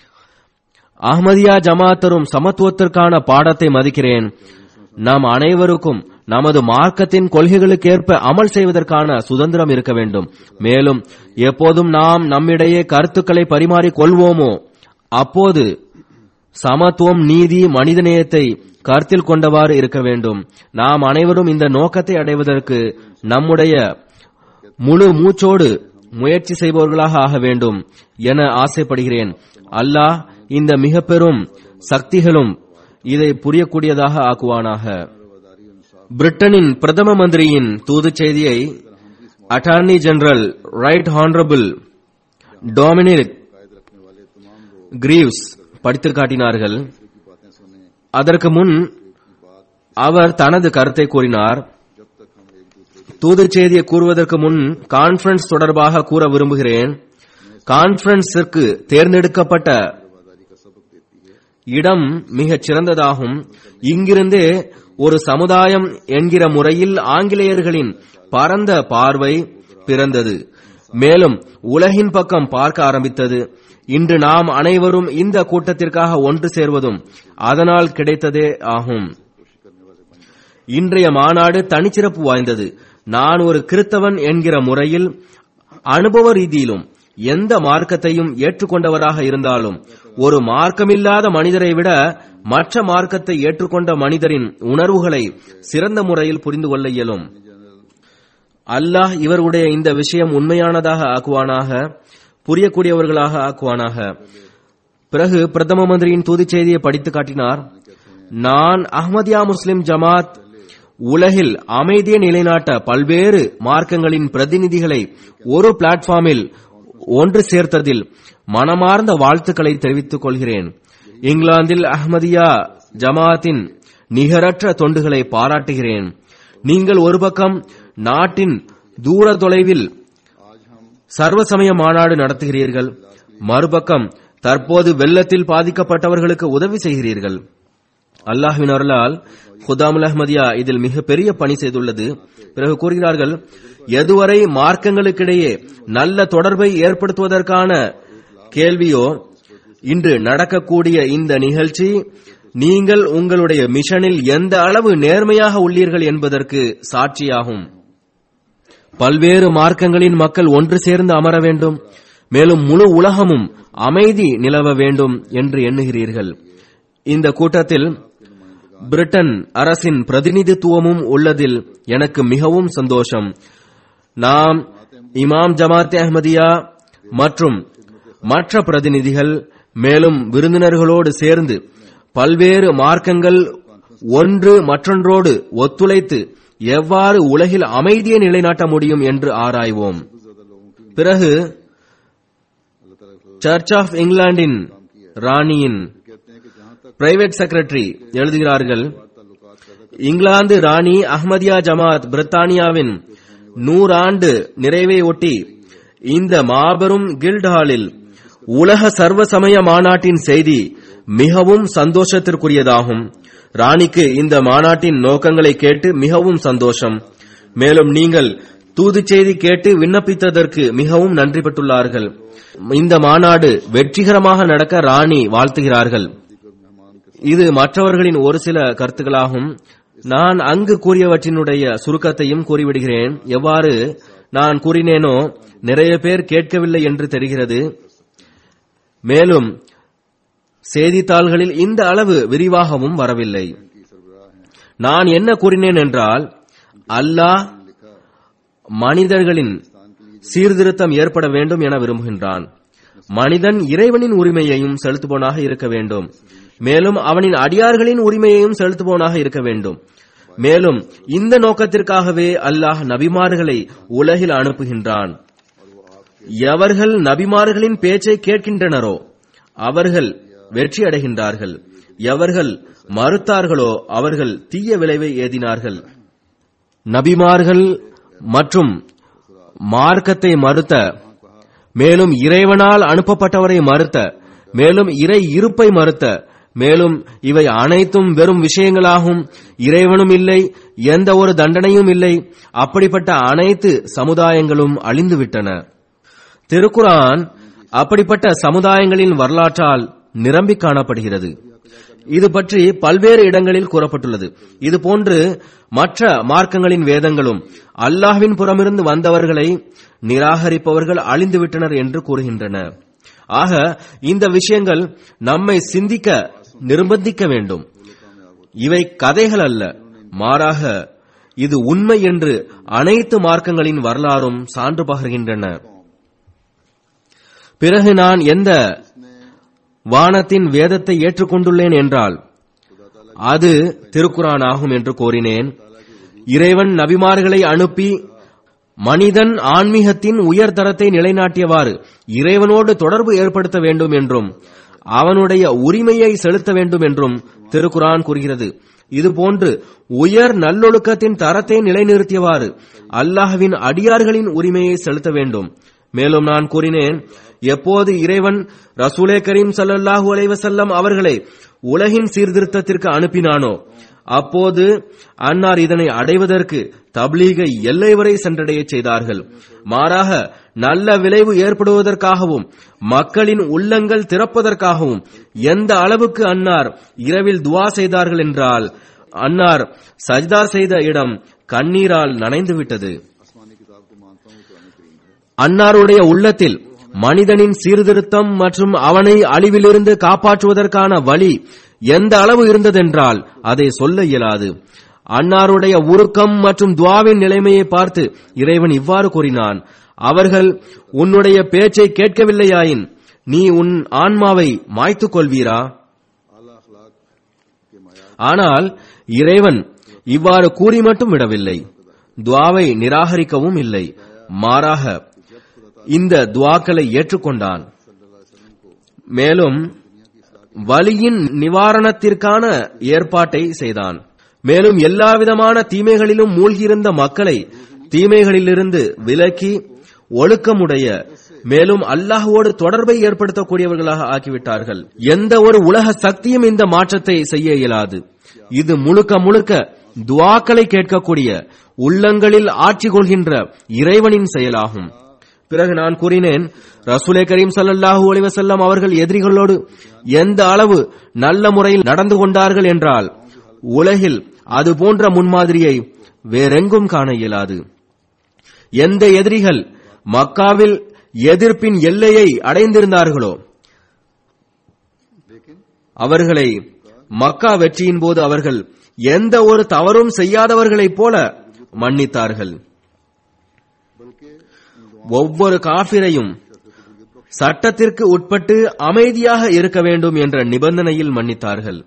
அஹ்மதியா ஜமாத் தரும் சமத்துவத்திற்கான பாடத்தை மதிக்கிறேன் நாம் அனைவருக்கும் நமது மார்க்கத்தின் கொள்கைகளுக்கேற்ப அமல் செய்வதற்கான சுதந்திரம் இருக்க வேண்டும் மேலும் எப்போதும் நாம் நம்மிடையே கருத்துக்களை பரிமாறிக் கொள்வோமோ அப்போது சமத்துவம் நீதி மனிதநேயத்தை கருத்தில் கொண்டவாறு இருக்க வேண்டும் நாம் அனைவரும் இந்த நோக்கத்தை அடைவதற்கு நம்முடைய முழு மூச்சோடு முயற்சி செய்பவர்களாக ஆக வேண்டும் என ஆசைப்படுகிறேன் அல்லாஹ் இந்த மிக பெரும் சக்திகளும் இதை புரியக்கூடியதாக ஆக்குவானாக பிரிட்டனின் பிரதம மந்திரியின் தூதுச் செய்தியை attorney general right honourable Dominic Grieve படித்து காட்டினார்கள் அதற்கு முன் அவர் தனது கருத்தை கூறினார் தூதுச் செய்தியை கூறுவதற்கு முன் கான்ஃபரன்ஸ் தொடர்பாக கூற விரும்புகிறேன் கான்ஃபரன்ஸிற்கு தேர்ந்தெடுக்கப்பட்ட இடம் மிகச் சிறந்ததாகும் இங்கிருந்தே ஒரு சமுதாயம் என்கிற முறையில் ஆங்கிலேயர்களின் பரந்த பார்வை பிறந்தது மேலும் உலகின் பக்கம் பார்க்க ஆரம்பித்தது இன்று நாம் அனைவரும் இந்த கூட்டத்திற்காக ஒன்று சேர்வதும் அதனால் கிடைத்ததே ஆகும் இன்றைய மாநாடு தனிச்சிறப்பு வாய்ந்தது நான் ஒரு கிறித்தவன் என்கிற முறையில் அனுபவ ரீதியிலும் எந்த மார்க்கத்தையும் ஏற்றுக்கொண்டவராக இருந்தாலும் ஒரு மார்க்கமில்லாத மனிதரை விட மற்ற மார்க்கத்தை ஏற்றுக்கொண்ட மனிதரின் உணர்வுகளை சிறந்த முறையில் புரிந்து கொள்ள இயலும் அல்லாஹ் இவருடைய இந்த விஷயம் உண்மையானதாக ஆக்குவானாக புரியக்கூடியவர்களாக ஆக்குவானாக பிறகு பிரதம மந்திரியின் தூதுச் செய்தியை படித்து காட்டினார் நான் அஹ்மதியா முஸ்லிம் ஜமாத் உலகில் அமைதியை நிலைநாட்ட பல்வேறு மார்க்கங்களின் பிரதிநிதிகளை ஒரு பிளாட்ஃபார்மில் ஒன்று சேர்த்ததில் மனமார்ந்த வாழ்த்துக்களை தெரிவித்துக் கொள்கிறேன் இங்கிலாந்தில் அஹ்மதியா ஜமாத்தின் நிகரற்ற தொண்டுகளை பாராட்டுகிறேன் நீங்கள் ஒரு பக்கம் நாட்டின் தூர தொலைவில் சர்வசமய மாநாடு நடத்துகிறீர்கள் மறுபக்கம் தற்போது வெள்ளத்தில் பாதிக்கப்பட்டவர்களுக்கு உதவி செய்கிறீர்கள் அல்லாஹ்வின் அருளால் குதாமுல் அஹ்மதியா இதில் மிக பெரிய பணி செய்துள்ளது பிறகு கூறுகிறார்கள் எதுவரை மார்க்கங்களுக்கிடையே நல்ல தொடர்பை ஏற்படுத்துவதற்கான கேள்வியோ இன்று நடக்கக்கூடிய இந்த நிகழ்ச்சி நீங்கள் உங்களுடைய மிஷனில் எந்த அளவு நேர்மையாக உள்ளீர்கள் என்பதற்கு சாட்சியாகும் பல்வேறு மார்க்கங்களின் மக்கள் ஒன்று சேர்ந்து அமர வேண்டும் மேலும் முழு உலகமும் அமைதி நிலவ வேண்டும் என்று எண்ணுகிறீர்கள் இந்த கூட்டத்தில் பிரிட்டன் அரசின் பிரதிநிதித்துவமும் உள்ளதில் எனக்கு மிகவும் சந்தோஷம் நாம் இமாம் ஜமாத் அஹ்மதியா மற்றும் மற்ற பிரதிநிதிகள் மேலும் விருந்தினர்களோடு சேர்ந்து பல்வேறு மார்க்கங்கள் ஒன்று மற்றொன்றோடு ஒத்துழைத்து எவ்வாறு உலகில் அமைதியை நிலைநாட்ட முடியும் என்று ஆராய்வோம் பிறகு சர்ச் ஆஃப் இங்கிலாந்தின் ராணியின் பிரைவேட் செக்ரட்டரி எழுதுகிறார்கள் இங்கிலாந்து ராணி அஹ்மதியா ஜமாத் பிரித்தானியாவின் நூறாண்டு நிறைவை ஒட்டி இந்த மாபெரும் கில்ட் ஹாலில் உலக சர்வ சமய மாநாட்டின் செய்தி மிகவும் சந்தோஷத்திற்குரியதாகும் ராணிக்கு இந்த மாநாட்டின் நோக்கங்களை கேட்டு மிகவும் சந்தோஷம் மேலும் நீங்கள் தூது செய்தி கேட்டு விண்ணப்பித்ததற்கு மிகவும் நன்றி பெற்றுள்ளார்கள் இந்த மாநாடு வெற்றிகரமாக நடக்க ராணி வாழ்த்துகிறார்கள் இது மற்றவர்களின் ஒரு சில கருத்துக்களாகும் நான் அங்கு கூறியவற்றினுடைய சுருக்கத்தையும் கூறிவிடுகிறேன் எவ்வாறு நான் கூறினேனோ நிறைய பேர் கேட்கவில்லை என்று தெரிகிறது மேலும் செய்தித்தாள்களில் இந்த அளவு விரிவாகவும் வரவில்லை நான் என்ன கூறினேன் என்றால் அல்லாஹ் மனிதர்களின் சீர்திருத்தம் ஏற்பட வேண்டும் என விரும்புகின்றான் மனிதன் இறைவனின் உரிமையையும் செலுத்துபவனாக இருக்க வேண்டும் மேலும் அவனின் அடியார்களின் உரிமையையும் செலுத்துபவனாக இருக்க வேண்டும் மேலும் இந்த நோக்கத்திற்காகவே அல்லாஹ் நபிமார்களை உலகில் அனுப்புகின்றான் எவர்கள் நபிமார்களின் பேச்சை கேட்கின்றனரோ அவர்கள் வெற்றி அடைகின்றார்கள் எவர்கள் மறுத்தார்களோ அவர்கள் தீய விளைவை ஏதினார்கள் நபிமார்கள் மற்றும் மார்க்கத்தை மறுத்த மேலும் இறைவனால் அனுப்பப்பட்டவரை மறுத்த மேலும் இறை இருப்பை மறுத்த மேலும் இவை அனைத்தும் வெறும் விஷயங்களாகும் இறைவனும் இல்லை எந்த ஒரு தண்டனையும் இல்லை அப்படிப்பட்ட அனைத்து சமுதாயங்களும் அழிந்துவிட்டன திருக்குரான் அப்படிப்பட்ட சமுதாயங்களின் வரலாற்றால் நிரம்பி காணப்படுகிறது இது பற்றி பல்வேறு இடங்களில் கூறப்பட்டுள்ளது இது போன்று மற்ற மார்க்கங்களின் வேதங்களும் அல்லாஹ்வின் புறமிருந்து வந்தவர்களை நிராகரிப்பவர்கள் அழிந்துவிட்டனர் என்று கூறுகின்றன ஆக இந்த விஷயங்கள் நம்மை சிந்திக்க நிர்பந்திக்க வேண்டும் இவை கதைகள் அல்ல மாறாக இது உண்மை என்று அனைத்து மார்க்கங்களின் வரலாறும் சான்று பகர்கின்றன பிறகு நான் எந்த வானத்தின் வேதத்தை ஏற்றுக்கொண்டுள்ளேன் என்றால் அது திருக்குரான் ஆகும் என்று கோரினேன் இறைவன் நபிமார்களை அனுப்பி மனிதன் ஆன்மீகத்தின் உயர்தரத்தை நிலைநாட்டியவாறு இறைவனோடு தொடர்பு ஏற்படுத்த வேண்டும் என்றும் அவனுடைய உரிமையை செலுத்த வேண்டும் என்றும் திருக்குரான் கூறுகிறது இதுபோன்று உயர் நல்லொழுக்கத்தின் தரத்தை நிலைநிறுத்தியவாறு அல்லாஹ்வின் அடியார்களின் உரிமையை செலுத்த வேண்டும் மேலும் நான் கூறினேன் எப்போது இறைவன் ரசூலே கரீம் சல்லல்லாஹு அலைவசல்லம் அவர்களை உலகின் சீர்திருத்தத்திற்கு அனுப்பினானோ அப்போது அன்னார் இதனை அடைவதற்கு தப்லீகை எல்லை வரை சென்றடைய செய்தார்கள் மாறாக நல்ல விளைவு ஏற்படுவதற்காகவும் மக்களின் உள்ளங்கள் திறப்பதற்காகவும் எந்த அளவுக்கு அன்னார் இரவில் துவா செய்தார்கள் என்றால் அன்னார் சஜ்தார் செய்த இடம் கண்ணீரால் நனைந்து விட்டது அன்னாருடைய உள்ளத்தில் மனிதனின் சீர்திருத்தம் மற்றும் அவனை அழிவிலிருந்து காப்பாற்றுவதற்கான வழி எந்த அளவு இருந்ததென்றால் அதை சொல்ல இயலாது அன்னாருடைய உருக்கம் மற்றும் துவாவின் நிலைமையை பார்த்து இறைவன் இவ்வாறு கூறினான் அவர்கள் உன்னுடைய பேச்சை கேட்கவில்லையாயின் நீ உன் ஆன்மாவை மாய்த்துக் கொள்வீரா ஆனால் இறைவன் இவ்வாறு கூறி மட்டும் விடவில்லை துவாவை நிராகரிக்கவும் இல்லை மாறாக இந்த துவாக்களை ஏற்றுக்கொண்டான் மேலும் வலியின் நிவாரணத்திற்கான ஏற்பாட்டை செய்தான் மேலும் எல்லாவிதமான தீமைகளிலும் மூழ்கியிருந்த மக்களை தீமைகளிலிருந்து விலக்கி ஒழுக்கமுடைய மேலும் அல்லாஹுவோடு தொடர்பை ஏற்படுத்தக்கூடியவர்களாக ஆக்கிவிட்டார்கள் எந்த ஒரு உலக சக்தியும் இந்த மாற்றத்தை செய்ய இயலாது இது முழுக்க முழுக்க துவாக்களை கேட்கக்கூடிய உள்ளங்களில் ஆட்சி கொள்கின்ற இறைவனின் செயலாகும் பிறகு நான் கூறினேன் ரசூலே கரீம் சல்லல்லாஹு அலிவசல்லம் அவர்கள் எதிரிகளோடு எந்த அளவு நல்ல முறையில் நடந்து கொண்டார்கள் என்றால் உலகில் அது போன்ற முன்மாதிரியை வேறெங்கும் காண இயலாது எந்த எதிரிகள் மக்காவில் எதிர்ப்பின் எல்லையை அடைந்திருந்தார்களோ அவர்களை மக்கா வெற்றியின் போது அவர்கள் எந்த ஒரு தவறும் செய்யாதவர்களைப் போல மன்னித்தார்கள் ஒவ்வொரு காபிரையும் சட்டத்திற்கு உட்பட்டு அமைதியாக இருக்க வேண்டும் என்ற நிபந்தனையில் மன்னித்தார்கள்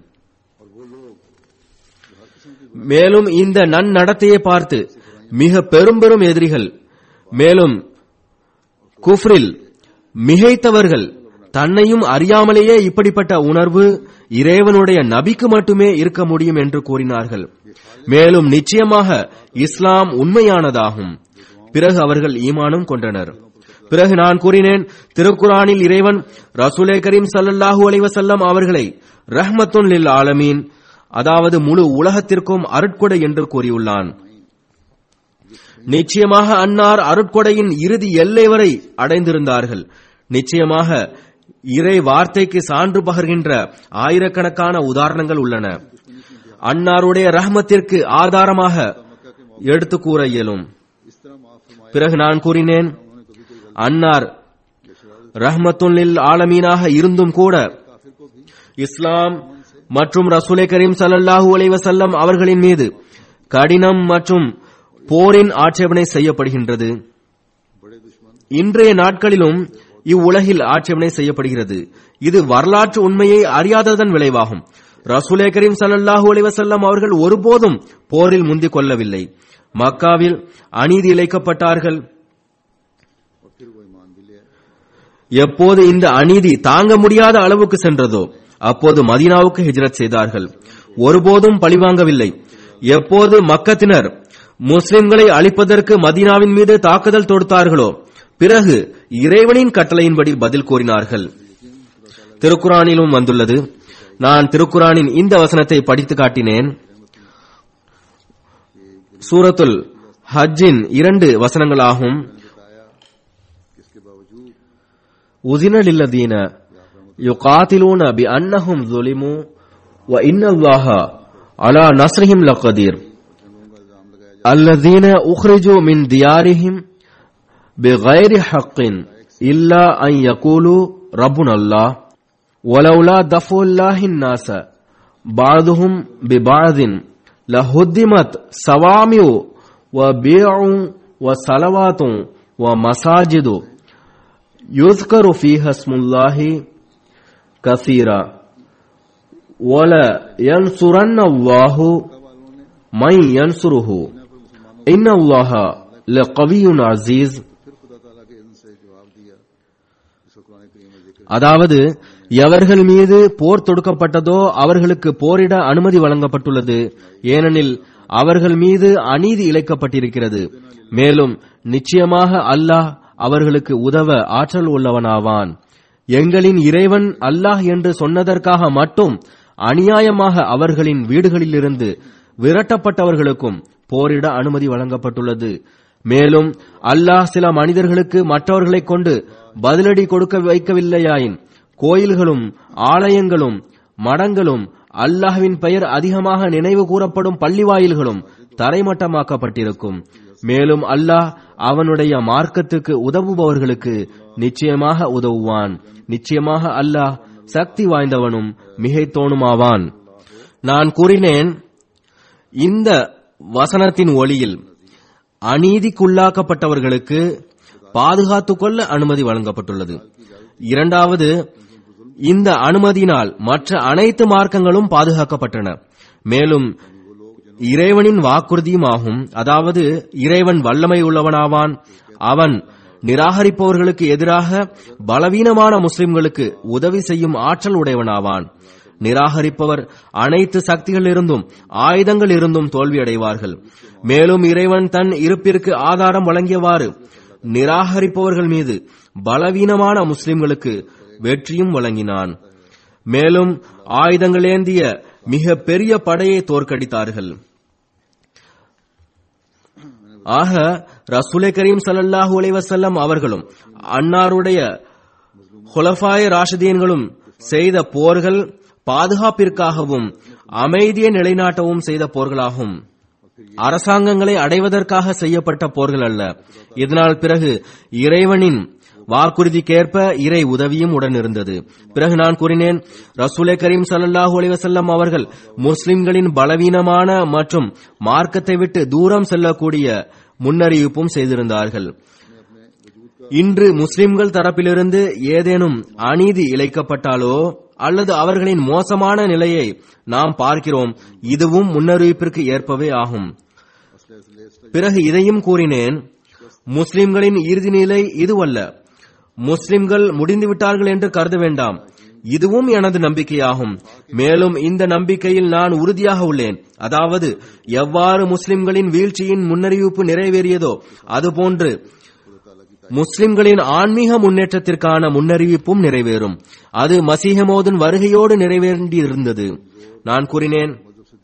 மேலும் இந்த நன்னடத்தையை பார்த்து மிக பெரும் பெரும் எதிரிகள் மேலும் குஃப்ரில் மிகைத்தவர்கள் தன்னையும் அறியாமலேயே இப்படிப்பட்ட உணர்வு இறைவனுடைய நபிக்கு மட்டுமே இருக்க முடியும் என்று கூறினார்கள் மேலும் நிச்சயமாக இஸ்லாம் உண்மையானதாகும் பிறகு அவர்கள் ஈமானும் கொண்டனர் பிறகு நான் கூறினேன் திருக்குரானில் இறைவன் ரசூலே கரீம் ஸல்லல்லாஹு அலைஹி வஸல்லம் அவர்களை ரஹ்மத்துன் லில் ஆலமீன் அதாவது முழு உலகத்திற்கும் அருட்கொடை என்று கூறியுள்ளான் நிச்சயமாக அன்னார் அருட்கொடையின் இறுதி எல்லை வரை அடைந்திருந்தார்கள் நிச்சயமாக இறை வார்த்தைக்கு சான்று பகர்கின்ற ஆயிரக்கணக்கான உதாரணங்கள் உள்ளன அன்னாருடைய ரஹ்மத்திற்கு ஆதாரமாக எடுத்து கூற இயலும் इस तरह माफ फरमाया பிறகு நான் கூறினேன் उन्होंने कभी कोई அன்னார் ரஹ்மத்துல்லில் ஆலமீனாக இருந்தும் கூட काफिर को भी இஸ்லாம் மற்றும் ரசூலை கரீம் ஸல்லல்லாஹு அலைஹி வஸல்லம் அவர்களின் மீது கடினம் மற்றும் போரின் ஆட்சேபனை செய்யப்படுகின்றது बड़े दुश्मन இன்றைய நாட்களிலும் இவ்வுலகில் ஆட்சேபனை செய்யப்படுகிறது இது வரலாற்று உண்மையை அறியாததன் விளைவாகும் ரசூலே கரீம் ஸல்லல்லாஹு அலைஹி வஸல்லம் அவர்கள் ஒருபோதும் போரில் முந்திக் கொள்ளவில்லை மக்காவில் அநீதி இழைக்கப்பட்டார்கள் और फिर वो ईमान भी ले आए எப்போது இந்த அநீதி தாங்க முடியாத அளவுக்கு சென்றதோ அப்போது மதீனாவுக்கு ஹிஜ்ரத் செய்தார்கள் ஒருபோதும் பழிவாங்கவில்லை எப்போது மக்கத்தினர் முஸ்லிம்களை அழிப்பதற்கு மதீனாவின் மீது தாக்குதல் தொடுத்தார்களோ பிறகு இறைவனின் கட்டளையின்படி பதில் கூறினார்கள் திருக்குரானிலும் வந்துள்ளது நான் திருக்குரானின் இந்த வசனத்தை படித்து காட்டினேன் சூரத்துல் ஹஜ்ஜின் இரண்டு வசனங்களாகும் बताया कि इसके बावजूद உசின லில்லதீன யுகாத்திலூன பி அன்னஹும் ظُلِمُوا وَإِنَّ اللَّهَ عَلَى نَصْرِهِمْ لَقَدِيرٌ मुसलमानों का इल्जाम लगाया الذين أخرجوا من ديارهم بغير حق إلا أن يقولوا ربنا الله ولولا دفع الله الناس بعضهم ببعض لهدمت صوامع وبيع وصلوات ومساجد يذكر فيها اسم الله كثيرا ولا ينصرن الله من ينصره إن الله لقوي عزيز फिर खुदा ताला के इल्म से जवाब दिया जिसको कुरान करीम में जिक्र அதாவது எவர்கள் மீது போர் தொடுக்கப்பட்டதோ அவர்களுக்கு போரிட அனுமதி வழங்கப்பட்டுள்ளது ஏனெனில் அவர்கள் மீது அநீதி இழைக்கப்பட்டிருக்கிறது மேலும் நிச்சயமாக அல்லாஹ் அவர்களுக்கு உதவ ஆற்றல் உள்ளவனாவான் எங்களின் இறைவன் அல்லாஹ் என்று சொன்னதற்காக மட்டும் அநியாயமாக அவர்களின் வீடுகளிலிருந்து விரட்டப்பட்டவர்களுக்கும் போரிட அனுமதி வழங்கப்பட்டுள்ளது மேலும் அல்லாஹ் சில மனிதர்களுக்கு மற்றவர்களைக் கொண்டு பதிலடி கொடுக்க வைக்கவில்லையாயின் கோயில்களும் ஆலயங்களும் மடங்களும் அல்லாஹ்வின் பெயர் அதிகமாக நினைவு கூறப்படும் பள்ளிவாயில்களும் தரைமட்டமாக்கப்பட்டிருக்கும் மேலும் அல்லாஹ் அவனுடைய மார்க்கத்துக்கு உதவுபவர்களுக்கு நிச்சயமாக உதவுவான் நிச்சயமாக அல்லாஹ் சக்தி வாய்ந்தவனும் மிகைத்தோனுமாவான் நான் கூறினேன் இந்த வசனத்தின் ஒளியில் அநீதிக்குள்ளாக்கப்பட்டவர்களுக்கு பாதுகாத்துக் கொள்ள அனுமதி வழங்கப்பட்டுள்ளது இரண்டாவது இந்த அனுமதியினால் மற்ற அனைத்து மார்க்கங்களும் பாதுகாக்கப்பட்டன மேலும் இறைவனின் வாக்குறுதியும் ஆகும் அதாவது இறைவன் வல்லமை உள்ளவனாவான் அவன் நிராகரிப்பவர்களுக்கு எதிராக பலவீனமான முஸ்லிம்களுக்கு உதவி செய்யும் ஆற்றல் உடையவனாவான் நிராகரிப்பவர் அனைத்து சக்திகள் இருந்தும் ஆயுதங்கள் இருந்தும் தோல்வியடைவார்கள் மேலும் இறைவன் தன் இருப்பிற்கு ஆதாரம் வழங்கியவாறு நிராகரிப்பவர்கள் மீது பலவீனமான முஸ்லிம்களுக்கு வெற்றியும் வழங்கினான் மேலும் ஆயுதங்கள் ஏந்திய மிக பெரிய படையை தோற்கடித்தார்கள் ஆக ரசூலை கரீம் ஸல்லல்லாஹு அலைஹி வஸல்லம் அவர்களும் அன்னாருடைய ஹுலஃபாய ராஷிதீன்களும் செய்த போர்கள் பாதுகாப்பிற்காகவும் அமைதியை நிலைநாட்டவும் செய்த போர்களாகும் அரசாங்கங்களை அடைவதற்காக செய்யப்பட்ட போர்கள் அல்ல இதனால் பிறகு இறைவனின் வாக்குறுதிக்கேற்ப இறை உதவியும் உடன் இருந்தது பிறகு நான் கூறினேன் ரசூலே கரீம் ஸல்லல்லாஹு அலைஹி வஸல்லம் அவர்கள் முஸ்லிம்களின் பலவீனமான மற்றும் மார்க்கத்தை விட்டு தூரம் செல்லக்கூடிய முன்னறிவிப்பும் செய்திருந்தார்கள் இன்று முஸ்லிம்கள் தரப்பிலிருந்து ஏதேனும் அநீதி இழைக்கப்பட்டாலோ அல்லது அவர்களின் மோசமான நிலையை நாம் பார்க்கிறோம் இதுவும் முன்னறிவிப்பிற்கு ஏற்பவே ஆகும் பிறகு இதையும் கூறினேன் முஸ்லிம்களின் இறுதி நிலை இதுவல்ல முஸ்லிம்கள் முடிந்துவிட்டார்கள் என்று கருத வேண்டாம் இதுவும் எனது நம்பிக்கையாகும் மேலும் இந்த நம்பிக்கையில் நான் உறுதியாக உள்ளேன் அதாவது எவ்வாறு முஸ்லிம்களின் வீழ்ச்சியின் முன்னறிவிப்பு நிறைவேறியதோ அதுபோன்று முஸ்லிம்களின் ஆன்மீக முன்னேற்றத்திற்கான முன்னறிவிப்பும் நிறைவேறும் அது மசீஹமோதன் வருகையோடு நிறைவேறியிருந்தது நான் கூறினேன்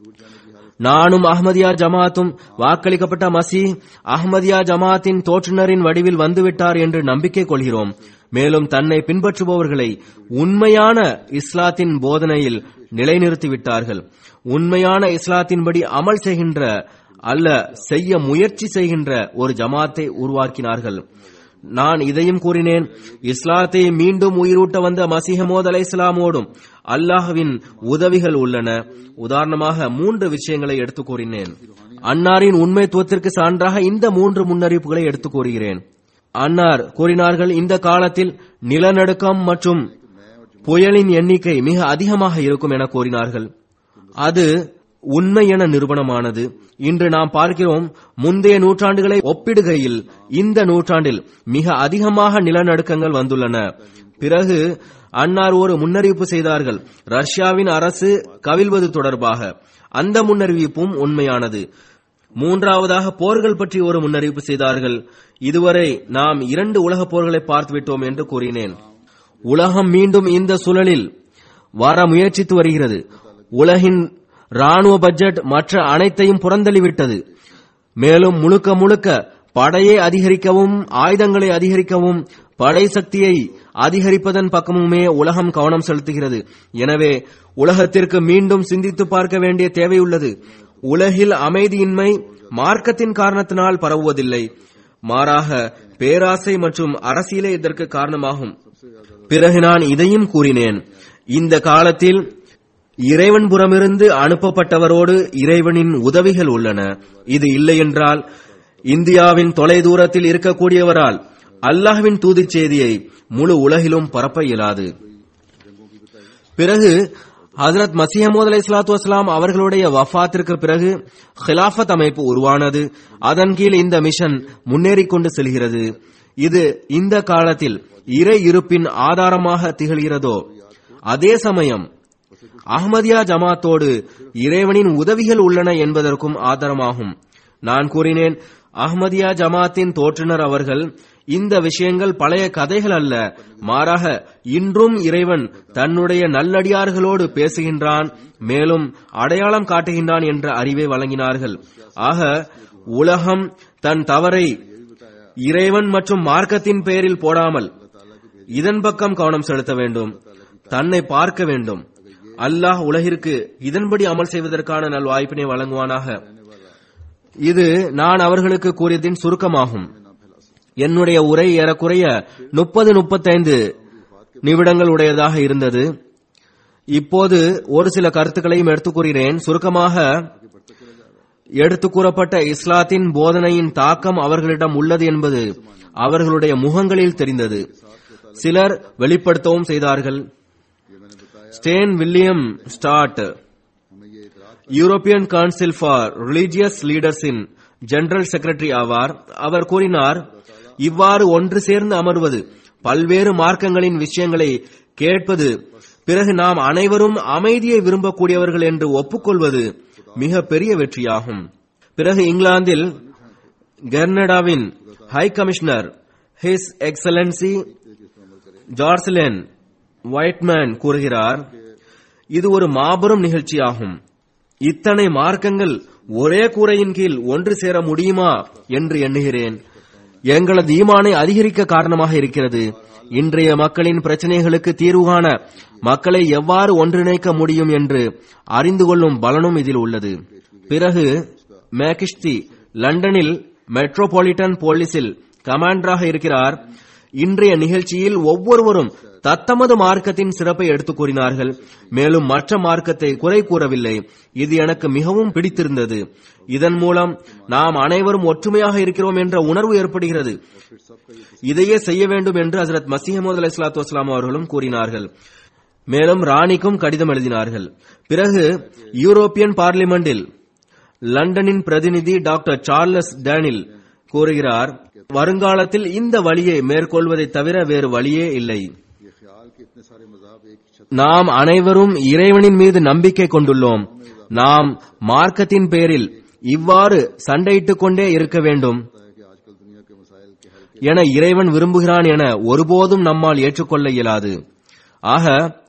நானும் அஹ்மதியா ஜமாத்தும் வாக்களிக்கப்பட்ட மசி அஹ்மதியா ஜமாத்தின் தோற்றுநரின் வடிவில் வந்துவிட்டார் என்று நம்பிக்கை கொள்கிறோம் மேலும் தன்னை பின்பற்றுபவர்களை உண்மையான இஸ்லாத்தின் போதனையில் நிலைநிறுத்திவிட்டார்கள் உண்மையான இஸ்லாத்தின்படி அமல் செய்கின்ற அல்ல செய்ய முயற்சி செய்கின்ற ஒரு ஜமாத்தை உருவாக்கினார்கள் நான் இதையும் கூறினேன் இஸ்லாத்தை மீண்டும் உயிரூட்ட வந்த மசிஹமோத் அலை இஸ்லாமோடும் அல்லாஹ்வின் உதவிகள் உள்ளன உதாரணமாக மூன்று விஷயங்களை எடுத்து கூறினேன் அன்னாரின் உண்மைத்துவத்திற்கு சான்றாக இந்த மூன்று முன்னறிவிப்புகளை எடுத்து கூறுகிறேன் அன்னார் கூறினார்கள் இந்த காலத்தில் நிலநடுக்கம் மற்றும் புயலின் எண்ணிக்கை மிக அதிகமாக இருக்கும் என கூறினார்கள் அது உண்மை என நிரூபணமானது இன்று நாம் பார்க்கிறோம் முந்தைய நூற்றாண்டுகளை ஒப்பிடுகையில் இந்த நூற்றாண்டில் மிக அதிகமாக நிலநடுக்கங்கள் வந்துள்ளன பிறகு அன்னார் ஒரு முன்னறிவிப்பு செய்தார்கள் ரஷ்யாவின் அரசு கவிழ்வது தொடர்பாக அந்த முன்னறிவிப்பும் உண்மையானது மூன்றாவதாக போர்கள் பற்றி ஒரு முன்னறிவிப்பு செய்தார்கள் இதுவரை நாம் இரண்டு உலகப் போர்களை பார்த்துவிட்டோம் என்று கூறினேன் உலகம் மீண்டும் இந்த சூழலில் வர முயற்சித்து வருகிறது உலகின் ராணுவ பட்ஜெட் மற்ற அனைத்தையும் புறந்தள்ளிவிட்டது மேலும் முழுக்க முழுக்க படையை அதிகரிக்கவும் ஆயுதங்களை அதிகரிக்கவும் படை சக்தியை அதிகரிப்பதன் பக்கமுமே உலகம் கவனம் செலுத்துகிறது எனவே உலகத்திற்கு மீண்டும் சிந்தித்து பார்க்க வேண்டிய தேவையுள்ளது உலகில் அமைதியின்மை மார்க்கத்தின் காரணத்தினால் பரவுவதில்லை மாறாக பேராசை மற்றும் அரசியலே இதற்கு காரணமாகும் பிறகு நான் இதையும் கூறினேன் இந்த காலத்தில் இறைவன் புறமிருந்து அனுப்பப்பட்டவரோடு இறைவனின் உதவிகள் உள்ளன இது இல்லை என்றால் இந்தியாவின் தொலைதூரத்தில் இருக்கக்கூடியவரால் அல்லாஹ்வின் தூதிச் செய்தியை முழு உலகிலும் பரப்ப இயலாது பிறகு ஹசரத் மசிஹமூத் அலை சலாத்து வஸ்லாம் அவர்களுடைய வஃபாத்திற்கு பிறகு ஹிலாஃபத் அமைப்பு உருவானது அதன் கீழ் இந்த மிஷன் முன்னேறிக் கொண்டு செல்கிறது இது இந்த காலத்தில் இறை இருப்பின் ஆதாரமாக திகழ்கிறதோ அதே சமயம் அஹ்மதியா ஜமாத்தோடு இறைவனின் உதவிகள் உள்ளன என்பதற்கும் ஆதாரமாகும் நான் கூறினேன் அஹ்மதியா ஜமாத்தின் தோற்றுனர் அவர்கள் இந்த விஷயங்கள் பழைய கதைகள் அல்ல மாறாக இன்றும் இறைவன் தன்னுடைய நல்லடியார்களோடு பேசுகின்றான் மேலும் அடையாளம் காட்டுகின்றான் என்ற அறிவை வழங்கினார்கள் ஆக உலகம் தன் தவறை இறைவன் மற்றும் மார்க்கத்தின் பெயரில் போடாமல் இதன் பக்கம் கவனம் செலுத்த வேண்டும் தன்னை பார்க்க வேண்டும் அல்லாஹ் உலகிற்கு இதன்படி அமல் செய்வதற்கான நல் வாய்ப்பினை வழங்குவானாக இது நான் அவர்களுக்கு கூறியதின் சுருக்கமாகும் என்னுடைய உரை ஏறக்குறைய முப்பது முப்பத்தைந்து நிமிடங்கள் உடையதாக இருந்தது இப்போது ஒரு சில கருத்துக்களையும் எடுத்துக் கூறுகிறேன் சுருக்கமாக எடுத்துக் கூறப்பட்ட இஸ்லாத்தின் போதனையின் தாக்கம் அவர்களிடம் உள்ளது என்பது அவர்களுடைய முகங்களில் தெரிந்தது சிலர் வெளிப்படுத்தவும் செய்தார்கள் Stan William Stuart European council for religious லீடர்ஸின் ஜெனரல் செக்ரட்டரி ஆவார் அவர் கூறினார் இவ்வாறு ஒன்று சேர்ந்து அமர்வது பல்வேறு மார்க்கங்களின் விஷயங்களை கேட்பது பிறகு நாம் அனைவரும் அமைதியை விரும்பக்கூடியவர்கள் என்று ஒப்புக்கொள்வது மிக பெரிய வெற்றியாகும் பிறகு இங்கிலாந்தில் கெர்னடாவின் high commissioner his excellency Joslyn Whiteman கூறுகிறார் இது ஒரு மாபெரும் நிகழ்ச்சியாகும் இத்தனை மார்க்கங்கள் ஒரே கூரையின் கீழ் ஒன்று சேர முடியுமா என்று எண்ணுகிறேன் எங்களது ஈமானை அதிகரிக்க காரணமாக இருக்கிறது இன்றைய மக்களின் பிரச்சனைகளுக்கு தீர்வு காண மக்களை எவ்வாறு ஒன்றிணைக்க முடியும் என்று அறிந்து கொள்ளும் பலனும் இதில் உள்ளது பிறகு மேகிஷ்தி லண்டனில் மெட்ரோபாலிட்டன் போலீஸில் கமாண்டராக இருக்கிறார் இன்றைய நிகழ்ச்சியில் ஒவ்வொருவரும் தத்தமது மார்க்கத்தின் சிறப்பை எடுத்துக் கூறினார்கள் மேலும் மற்ற மார்க்கத்தை குறை கூறவில்லை இது எனக்கு மிகவும் பிடித்திருந்தது இதன் மூலம் நாம் அனைவரும் ஒற்றுமையாக இருக்கிறோம் என்ற உணர்வு ஏற்படுகிறது இதையே செய்ய வேண்டும் என்று ஹசரத் மசீஹமது அலி சலாத்து வஸ்லாம் அவர்களும் கூறினார்கள் மேலும் ராணிக்கும் கடிதம் எழுதினார்கள் பிறகு யூரோப்பியன் பார்லிமெண்டில் லண்டனின் பிரதிநிதி டாக்டர் சார்லஸ் டேனில் கூறுகிறார் வருங்காலத்தில் இந்த வழியை மேற்கொள்வதை தவிர வேறு வழியே இல்லை ये ख्याल कि इतने सारे मजाहब एक ही छत நாம் அனைவரும் இறைவனின் மீது நம்பிக்கை கொண்டுள்ளோம் நாம் மார்க்கத்தின் பேரில் இவ்வாறு சண்டையிட்டுக் கொண்டே இருக்க வேண்டும் है कि आजकल दुनिया के मसाइल के हल के என இறைவன் விரும்புகிறான் என ஒருபோதும் நம்மால் ஏற்றுக்கொள்ள இயலாது ஆக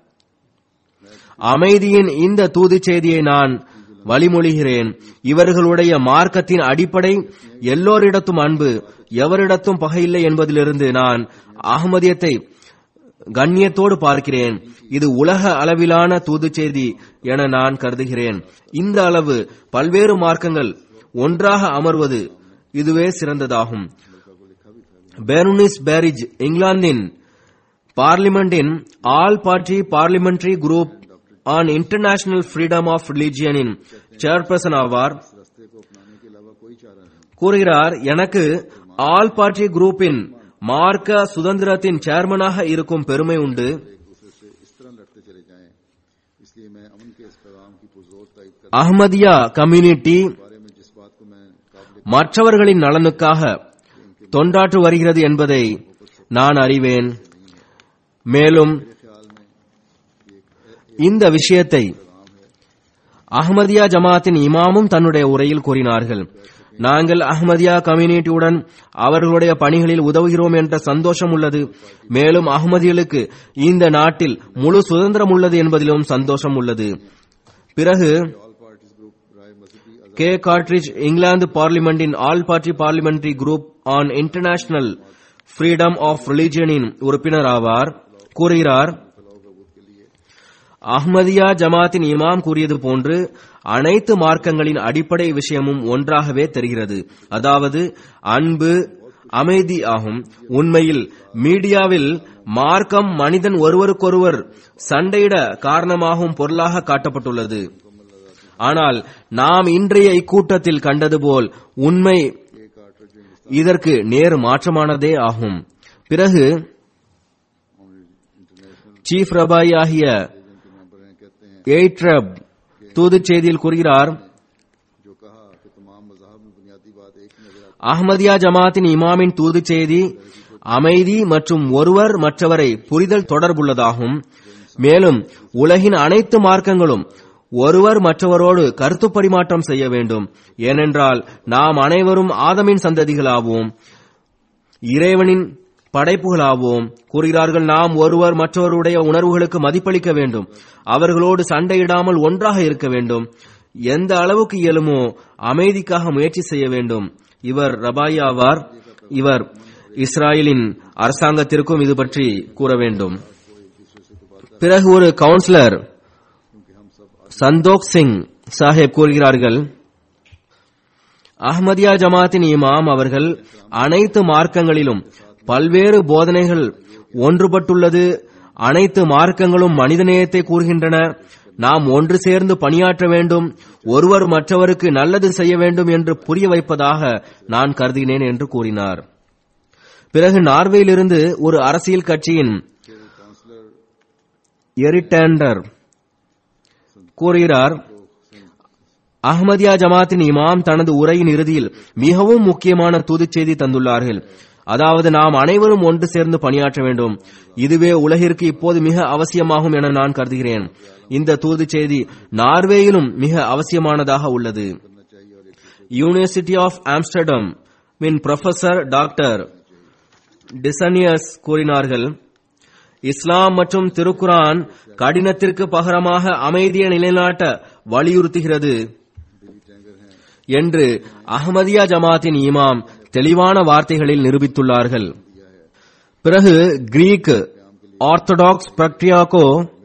அமைதியின் இந்த தூது செய்தியை நான் வழிமொழிகிறேன் இவர்களுடைய மார்க்கத்தின் அடிப்படை எல்லோரிடத்தும் அன்பு எவரிடத்தும் பகையில்லை என்பதிலிருந்து நான் அகமதியத்தை கண்ணியத்தோடு பார்க்கிறேன் இது உலக அளவிலான தூது செய்தி என நான் கருதுகிறேன் இந்த அளவு பல்வேறு மார்க்கங்கள் ஒன்றாக அமர்வது இதுவே சிறந்ததாகும் பெருனிஸ் பேரிஜ் இங்கிலாந்தின் பார்லிமெண்டின் all party parliamentary group on international freedom of ரிலிஜியனின் சேர்பர்சன் ஆவார் रास्ते को अपनाने के अलावा कोई चारा नहीं கூறுகிறார் எனக்கு ஆல் பார்ட்டி குரூப்பின் மார்க்க சுதந்திரத்தின் சேர்மனாக இருக்கும் பெருமை உண்டு एक दूसरे से इस तरह लड़ते चले जाएं इसलिए मैं अमन के इस पैगाम की पुरजोर तायद कर அஹ்மதியா கம்யூனிட்டி बारे में जिस बात को मैं काबिल மற்றவர்களின் நலனுக்காக தொண்டாற்று வருகிறது என்பதை நான் அறிவேன் மேலும் ख्याल में இந்த விஷயத்தை அஹ்மதியா ஜமாத்தின் இமாமும் தன்னுடைய உரையில் கூறினார்கள் நாங்கள் அஹ்மதியா கம்யூனிட்டியுடன் அவர்களுடைய பணிகளில் உதவுகிறோம் என்ற சந்தோஷம் உள்ளது மேலும் அஹ்மதிகளுக்கு இந்த நாட்டில் முழு சுதந்திரம் உள்ளது என்பதிலும் சந்தோஷம் உள்ளது பிறகு ऑल पार्टीज ग्रुप राय मजहबी கே கார்ட்ரிஜ் இங்கிலாந்து பார்லிமெண்டின் all party parliamentary group on international freedom of ரிலிஜியனின் உறுப்பினர் ஆவார் கூறுகிறார் அஹ்மதியா ஜமாத்தின் இமாம் கூறியது போன்று அனைத்து மார்க்கங்களின் அடிப்படை விஷயமும் ஒன்றாகவே தெரிகிறது அதாவது அன்பு அமைதி ஆகும் உண்மையில் மீடியாவில் மார்க்கம் மனிதன் ஒருவருக்கொருவர் சண்டையிட காரணமாகும் பொருளாக காட்டப்பட்டுள்ளது ஆனால் நாம் இன்றைய இக்கூட்டத்தில் கண்டது போல் உண்மை இதற்கு நேர் மாற்றமானதே ஆகும் பிறகு சீஃப் ரபாய் ஆகிய के मेंबर हैं कहते हैं எய்ட்ரப் தூதுச் செய்தியில் கூறுகிறார் जो कहा कि तमाम मजाहब में बुनियादी बात एक ही नजर आती அஹ்மதியா ஜமாத்தின் இமாமின் தூதுச் செய்தி அமைதி மற்றும் ஒருவர் மற்றவரை புரிதல் தொடர்புள்ளதாகும் மேலும் உலகின் அனைத்து மார்க்கங்களும் ஒருவர் மற்றவரோடு கருத்து பரிமாற்றம் செய்ய வேண்டும் ஏனென்றால் நாம் அனைவரும் ஆதமின் சந்ததிகளாவோம் இறைவனின் படைப்புகளாவோம் கூறுகிறார்கள் நாம் ஒருவர் மற்றவருடைய உணர்வுகளுக்கு மதிப்பளிக்க வேண்டும் அவர்களோடு சண்டையிடாமல் ஒன்றாக இருக்க வேண்டும் எந்த அளவுக்கு இயலுமோ அமைதிக்காக முயற்சி செய்ய வேண்டும் இவர் ரபாய் ஆவார் இவர் இஸ்ராயலின் அரசாங்கத்திற்கும் இது பற்றி கூற வேண்டும் பிறகு ஒரு கவுன்சிலர் சந்தோக் சிங் சாஹேப் கூறுகிறார்கள் அஹ்மதியா ஜமாத்தின் இமாம் அவர்கள் அனைத்து மார்க்கங்களிலும் பல்வேறு போதனைகள் ஒன்றுபட்டுள்ளது அனைத்து மார்க்கங்களும் மனிதநேயத்தை கூறுகின்றன நாம் ஒன்று சேர்ந்து பணியாற்ற வேண்டும் ஒருவர் மற்றவருக்கு நல்லது செய்ய வேண்டும் என்று புரிய வைப்பதாக நான் கருதினேன் என்று கூறினார் பிறகு நார்வேயிலிருந்து ஒரு அரசியல் கட்சியின் எரிட்டேண்டர் கூறுகிறார் அஹ்மதியா ஜமாத்தின் இமாம் தனது உரையின் இறுதியில் மிகவும் முக்கியமான தூதுச் செய்தி தந்துள்ளார்கள் அதாவது நாம் அனைவரும் ஒன்று சேர்ந்து பணியாற்ற வேண்டும் இதுவே உலகிற்கு இப்போது மிக அவசியமாகும் என நான் கருதுகிறேன் இந்த தூதுச் செய்தி நார்வேயிலும் மிக அவசியமானதாக உள்ளது யூனிவர்சிட்டி ஆஃப் ஆம்ஸ்டர்டம் மின் ப்ரொஃபசர் டாக்டர் டிசனியஸ் கூறினார்கள் இஸ்லாம் மற்றும் திருக்குரான் கடினத்திற்கு பகரமாக அமைதியை நிலைநாட்ட வலியுறுத்துகிறது என்று அஹ்மதியா ஜமாத்தின் இமாம் தெளிவான வார்த்தைகளில் நிரூபித்துள்ளார்கள் பிறகு கிரீக் ஆர்த்தடாக்ஸ் பிரக்டியாக்கோ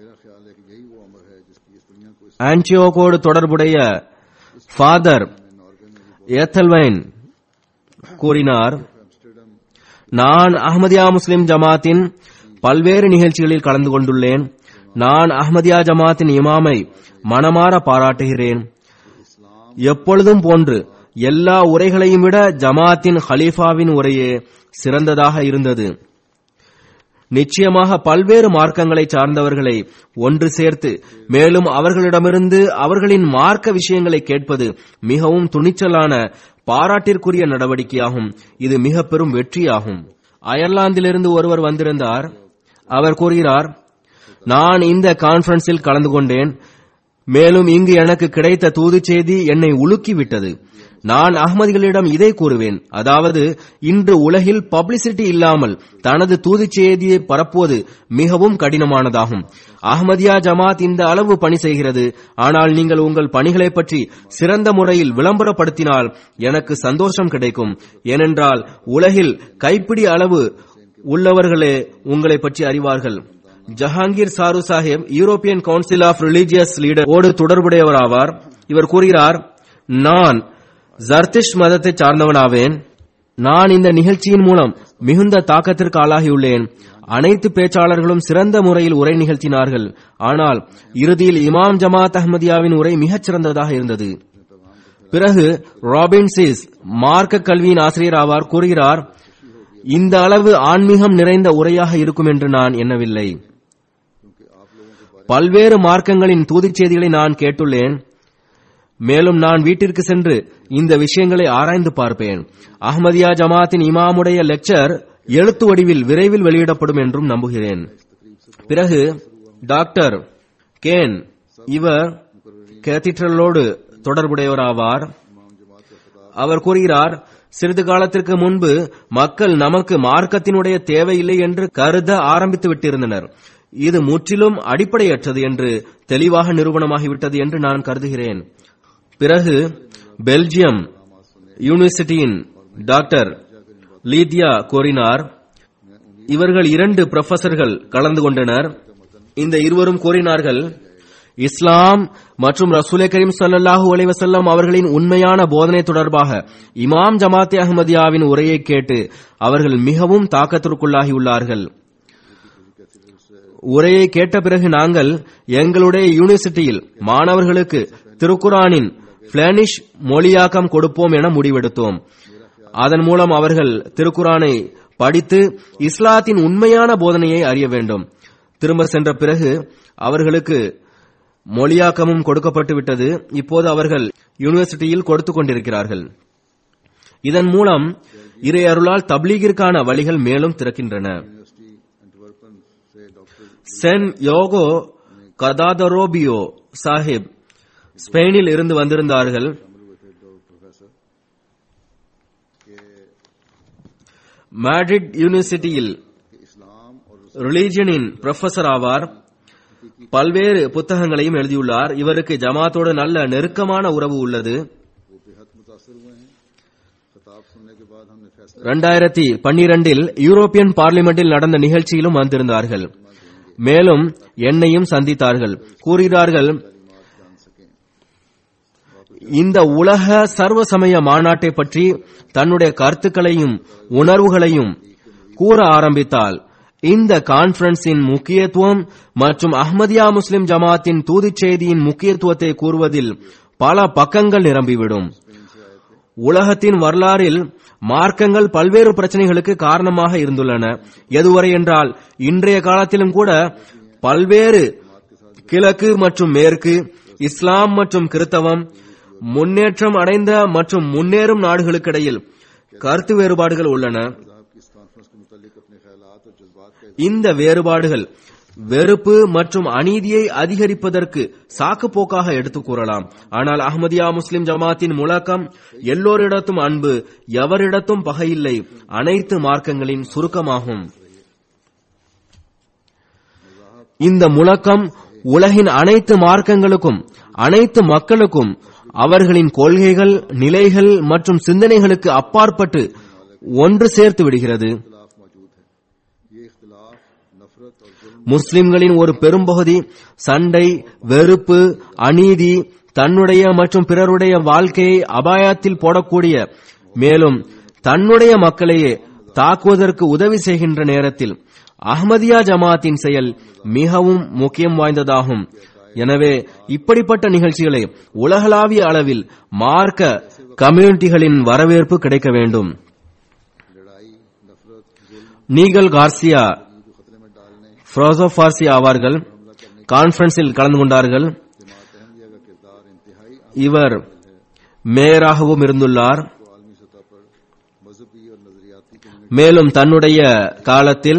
ஆன்டியோகோடு தொடர்புடைய ஃபாதர் ஏத்தல்வைன் கூறினார் நான் அஹ்மதியா முஸ்லிம் ஜமாத்தின் பல்வேறு நிகழ்ச்சிகளில் கலந்து கொண்டுள்ளேன் நான் அஹ்மதியா ஜமாத்தின் இமாமை மனமாற பாராட்டுகிறேன் எப்பொழுதும் போன்று எல்லா உரைகளையும் விட ஜமாத்தின் ஹலீஃபாவின் உரையே சிறந்ததாக இருந்தது நிச்சயமாக பல்வேறு மார்க்கங்களை சார்ந்தவர்களை ஒன்று சேர்த்து மேலும் அவர்களிடமிருந்து அவர்களின் மார்க்க விஷயங்களை கேட்பது மிகவும் துணிச்சலான பாராட்டிற்குரிய நடவடிக்கையாகும் இது மிக பெரும் வெற்றியாகும் அயர்லாந்திலிருந்து ஒருவர் வந்திருந்தார் அவர் கூறுகிறார் நான் இந்த கான்பரன்ஸில் கலந்து கொண்டேன் மேலும் இங்கு எனக்கு கிடைத்த தூது செய்தி என்னை உலுக்கிவிட்டது நான் அகமதிகளிடம் இதை கூறுவேன் அதாவது இன்று உலகில் பப்ளிசிட்டி இல்லாமல் தனது தூது செய்தியை பரப்புவது மிகவும் கடினமானதாகும் அஹ்மதியா ஜமாத் இந்த அளவு பணி செய்கிறது ஆனால் நீங்கள் உங்கள் பணிகளை பற்றி சிறந்த முறையில் விளம்பரப்படுத்தினால் எனக்கு சந்தோஷம் கிடைக்கும் ஏனென்றால் உலகில் கைப்பிடி அளவு உள்ளவர்களே உங்களை பற்றி அறிவார்கள் Jahangir Saru Sahib European council of religious leader ஓடு தொடர்புடையவராவார் இவர் கூறுகிறார் நான் ஜர்திஷ் மதத்தை சார்ந்தவனாவேன் நான் இந்த நிகழ்ச்சியின் மூலம் மிகுந்த தாக்கத்திற்கு ஆளாகியுள்ளேன் அனைத்து பேச்சாளர்களும் சிறந்த முறையில் உரை நிகழ்த்தினார்கள் ஆனால் இறுதியில் இமாம் ஜமாத் அஹ்மதியாவின் உரை மிகச் சிறந்ததாக இருந்தது பிறகு ராபின்சிஸ் மார்க்க கல்வியின் ஆசிரியர் ஆவார் கூறுகிறார் இந்த அளவு ஆன்மீகம் நிறைந்த உரையாக இருக்கும் என்று நான் எண்ணவில்லை பல்வேறு மார்க்கங்களின் தூதிச் செய்திகளை நான் கேட்டுள்ளேன் மேலும் நான் வீட்டிற்கு சென்று இந்த விஷயங்களை ஆராய்ந்து பார்ப்பேன் அஹ்மதியா ஜமாத்தின் இமாமுடைய லெக்சர் எழுத்து வடிவில் விரைவில் வெளியிடப்படும் என்றும் நம்புகிறேன் பிறகு டாக்டர் கேன் இவர் கேத்திட்ரலோடு தொடர்புடையவராவார் அவர் கூறுகிறார் சிறிது காலத்திற்கு முன்பு மக்கள் நமக்கு மார்க்கத்தினுடைய தேவையில்லை என்று கருத ஆரம்பித்து விட்டிருந்தனர் இது முற்றிலும் அடிப்படையற்றது என்று தெளிவாக நிரூபணமாகிவிட்டது என்று நான் கருதுகிறேன் பிறகு பெல்ஜியம் யூனிவர்சிட்டியின் டாக்டர் லீதியா கூறினார் இவர்கள் இரண்டு புரொஃபசர்கள் கலந்து கொண்டனர் இந்த இருவரும் கூறினார்கள் இஸ்லாம் மற்றும் ரசூலே கரீம் ஸல்லல்லாஹு அலைஹி வஸல்லம் அவர்களின் உண்மையான போதனை தொடர்பாக இமாம் ஜமாத்தே அஹ்மதியாவின் உரையை கேட்டு அவர்கள் மிகவும் தாக்கத்திற்குள்ளாகியுள்ளார்கள் உரையை கேட்ட பிறகு நாங்கள் எங்களுடைய யூனிவர்சிட்டியில் மாணவர்களுக்கு திருக்குரானின் பிளானிஷ் மொழியாக்கம் கொடுப்போம் என முடிவெடுத்தோம் அதன் மூலம் அவர்கள் திருக்குரானை படித்து இஸ்லாத்தின் உண்மையான போதனையை அறிய வேண்டும் திரும்ப சென்ற பிறகு அவர்களுக்கு மொழியாக்கமும் கொடுக்கப்பட்டு விட்டது இப்போது அவர்கள் யூனிவர்சிட்டியில் கொடுத்துக் கொண்டிருக்கிறார்கள் இதன் மூலம் இறை அருளால் தப்லீகிற்கான வழிகள் மேலும் திறக்கின்றன சென் யோகோ கதாதரோபியோ சாஹிப் ஸ்பெயினில் இருந்து வந்திருந்தார்கள் மேட்ரிட் யூனிவர்சிட்டியில் ரிலீஜியனின் ப்ரொஃபசர் ஆவார் பல்வேறு புத்தகங்களையும் எழுதியுள்ளார் இவருக்கு ஜமாத்தோடு நல்ல நெருக்கமான உறவு உள்ளது இரண்டாயிரத்தி பன்னிரண்டில் யூரோப்பியன் பார்லிமெண்டில் நடந்த நிகழ்ச்சியிலும் வந்திருந்தார்கள் மேலும் என்னையும் சந்தித்தார்கள் கூறுகிறார்கள் இந்த உலக சர்வ சமய மாநாட்டை பற்றி தன்னுடைய கருத்துக்களையும் உணர்வுகளையும் கூற ஆரம்பித்தால் இந்த கான்பரன்ஸின் முக்கியத்துவம் மற்றும் அஹ்மதியா முஸ்லிம் ஜமாத்தின் தூதுச் செய்தியின் முக்கியத்துவத்தை கூறுவதில் பல பக்கங்கள் நிரம்பிவிடும் உலகத்தின் வரலாறில் மார்க்கங்கள் பல்வேறு பிரச்சனைகளுக்கு காரணமாக இருந்துள்ளன எதுவரை என்றால் இன்றைய காலத்திலும் கூட பல்வேறு கிழக்கு மற்றும் மேற்கு இஸ்லாம் மற்றும் கிறித்தவம் முன்னேற்றம் அடைந்த மற்றும் முன்னேறும் நாடுகளுக்கிடையில் கருத்து வேறுபாடுகள் உள்ளன இந்த வேறுபாடுகள் வெறுப்பு மற்றும் அநீதியை அதிகரிப்பதற்கு சாக்குப்போக்காக எடுத்துக் கூறலாம் ஆனால் அஹ்மதியா முஸ்லிம் ஜமாத்தின் முழக்கம் எல்லோரிடத்தும் அன்பு எவரிடத்தும் பகையில்லை அனைத்து மார்க்கங்களின் சுருக்கமாகும் இந்த முழக்கம் உலகின் அனைத்து மார்க்கங்களுக்கும் அனைத்து மக்களுக்கும் அவர்களின் கொள்கைகள் நிலைகள் மற்றும் சிந்தனைகளுக்கு அப்பாற்பட்டு ஒன்று சேர்த்து விடுகிறது முஸ்லிம்களின் ஒரு பெரும்பகுதி சண்டை வெறுப்பு அநீதி தன்னுடைய மற்றும் பிறருடைய வாழ்க்கையை அபாயத்தில் போடக்கூடிய மேலும் தன்னுடைய மக்களையே தாக்குவதற்கு உதவி செய்கின்ற நேரத்தில் அஹ்மதியா ஜமாத்தின் செயல் மிகவும் முக்கியம் வாய்ந்ததாகும் எனவே இப்படிப்பட்ட நிகழ்ச்சிகளை உலகளாவிய அளவில் மார்க்க கம்யூனிட்டிகளின் வரவேற்பு கிடைக்க வேண்டும் நீகல் கார்சியா ஃப்ரோசோ ஃபார்சி ஆவார்கள் கான்பரன்ஸில் கலந்து கொண்டார்கள் जमात अहमदिया का किरदार इंतहाई இவர் மேயராகவும் இருந்துள்ளார் आलमी सतह पर मजहबी और नजरियाती कम्युनिटी மேலும் தன்னுடைய காலத்தில்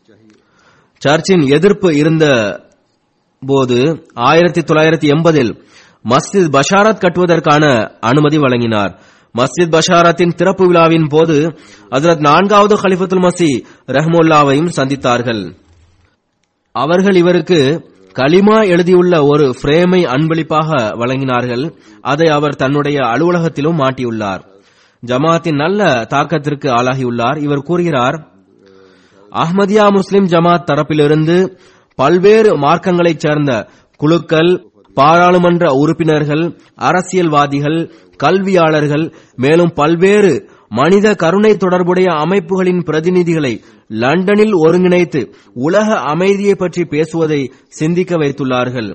சர்ச்சின் எதிர்ப்பு இருந்த போது ஆயிரத்தி தொள்ளாயிரத்தி எண்பதில் மஸ்ஜித் பஷாரத் கட்டுவதற்கான அனுமதி வழங்கினார் மஸ்ஜித் பஷாரத்தின் திறப்பு விழாவின் போது ஹஜரத் நான்காவது கலிஃபத்துல் மசி ரஹ்முல்லாவையும் சந்தித்தார்கள் அவர்கள் இவருக்கு கலிமா எழுதியுள்ள ஒரு பிரேமை அன்பளிப்பாக வழங்கினார்கள் அதை அவர் தன்னுடைய அலுவலகத்திலும் மாட்டியுள்ளார் ஜமாத்தின் நல்ல தாக்கத்திற்கு ஆளாகியுள்ளார் இவர் கூறுகிறார் அஹ்மதியா முஸ்லிம் ஜமாத் தரப்பிலிருந்து பல்வேறு மார்க்கங்களைச் சேர்ந்த குழுக்கள் பாராளுமன்ற உறுப்பினர்கள் அரசியல்வாதிகள் கல்வியாளர்கள் மேலும் பல்வேறு மனித கருணை தொடர்புடைய அமைப்புகளின் பிரதிநிதிகளை லண்டனில் ஒருங்கிணைத்து உலக அமைதியை பற்றி பேசுவதை சிந்திக்க வைத்துள்ளார்கள்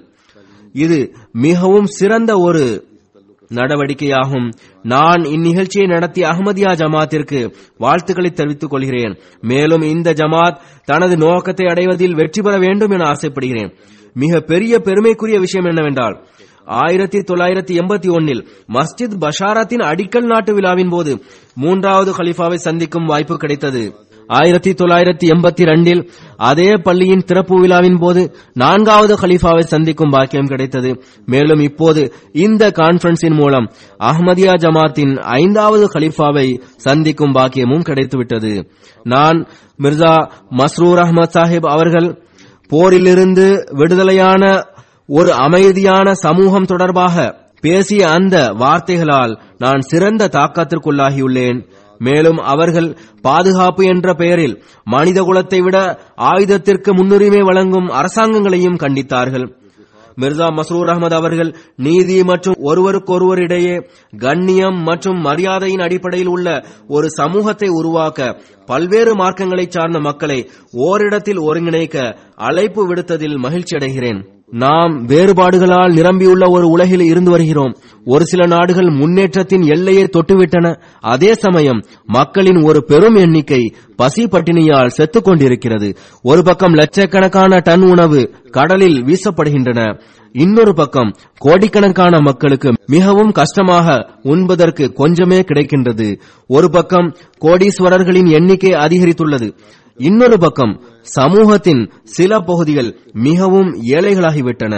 இது மிகவும் சிறந்த ஒரு நடவடிக்கையாகும் நான் இந்நிகழ்ச்சியை நடத்திய அகமதியா ஜமாத்திற்கு வாழ்த்துக்களை தெரிவித்துக் கொள்கிறேன் மேலும் இந்த ஜமாத் தனது நோக்கத்தை அடைவதில் வெற்றி பெற வேண்டும் என ஆசைப்படுகிறேன் மிக பெரிய பெருமைக்குரிய விஷயம் என்னவென்றால் ஆயிரத்தி தொள்ளாயிரத்தி எண்பத்தி ஒன்னில் மஸ்ஜித் பஷாரத்தின் அடிக்கல் நாட்டு விழாவின் போது மூன்றாவது கலிஃபாவை சந்திக்கும் வாய்ப்பு கிடைத்தது ஆயிரத்தி தொள்ளாயிரத்தி எண்பத்தி ரெண்டில் அதே பள்ளியின் திறப்பு விழாவின் போது நான்காவது கலீஃபாவை சந்திக்கும் பாக்கியம் கிடைத்தது மேலும் இப்போது இந்த கான்பரன்ஸின் மூலம் அஹ்மதியா ஜமாத்தின் ஐந்தாவது கலீஃபாவை சந்திக்கும் பாக்கியமும் கிடைத்துவிட்டது நான் மிர்சா மஸ்ரூர் அஹ்மத் சாஹிப் அவர்கள் போரிலிருந்து விடுதலையான ஒரு அமைதியான சமூகம் தொடர்பாக பேசிய அந்த வார்த்தைகளால் நான் சிறந்த தாக்கத்திற்குள்ளாகியுள்ளேன் மேலும் அவர்கள் பாதுகாப்பு என்ற பெயரில் மனித குலத்தை விட ஆயுதத்திற்கு முன்னுரிமை வழங்கும் அரசாங்கங்களையும் கண்டித்தார்கள் மிர்சா மஸ்ரூர் அகமது அவர்கள் நீதி மற்றும் ஒருவருக்கொருவரிடையே கண்ணியம் மற்றும் மரியாதையின் அடிப்படையில் உள்ள ஒரு சமூகத்தை உருவாக்க பல்வேறு மார்க்கங்களைச் சார்ந்த மக்களை ஓரிடத்தில் ஒருங்கிணைக்க அழைப்பு விடுத்ததில் மகிழ்ச்சி அடைகிறேன் நாம் வேறுபாடுகளால் நிரம்பியுள்ள ஒரு உலகில் இருந்து வருகிறோம் ஒரு சில நாடுகள் முன்னேற்றத்தின் எல்லையை தொட்டுவிட்டன அதே சமயம் மக்களின் ஒரு பெரும் எண்ணிக்கை பசி பட்டினியால் செத்துக் கொண்டிருக்கிறது ஒரு பக்கம் லட்சக்கணக்கான டன் உணவு கடலில் வீசப்படுகின்றன இன்னொரு பக்கம் கோடிக்கணக்கான மக்களுக்கு மிகவும் கஷ்டமாக உண்பதற்கு கொஞ்சமே கிடைக்கின்றது ஒரு பக்கம் கோடீஸ்வரர்களின் எண்ணிக்கை அதிகரித்துள்ளது இன்னொரு பக்கம் சமூகத்தின் சில பகுதிகள் மிகவும் ஏழைகளாகிவிட்டன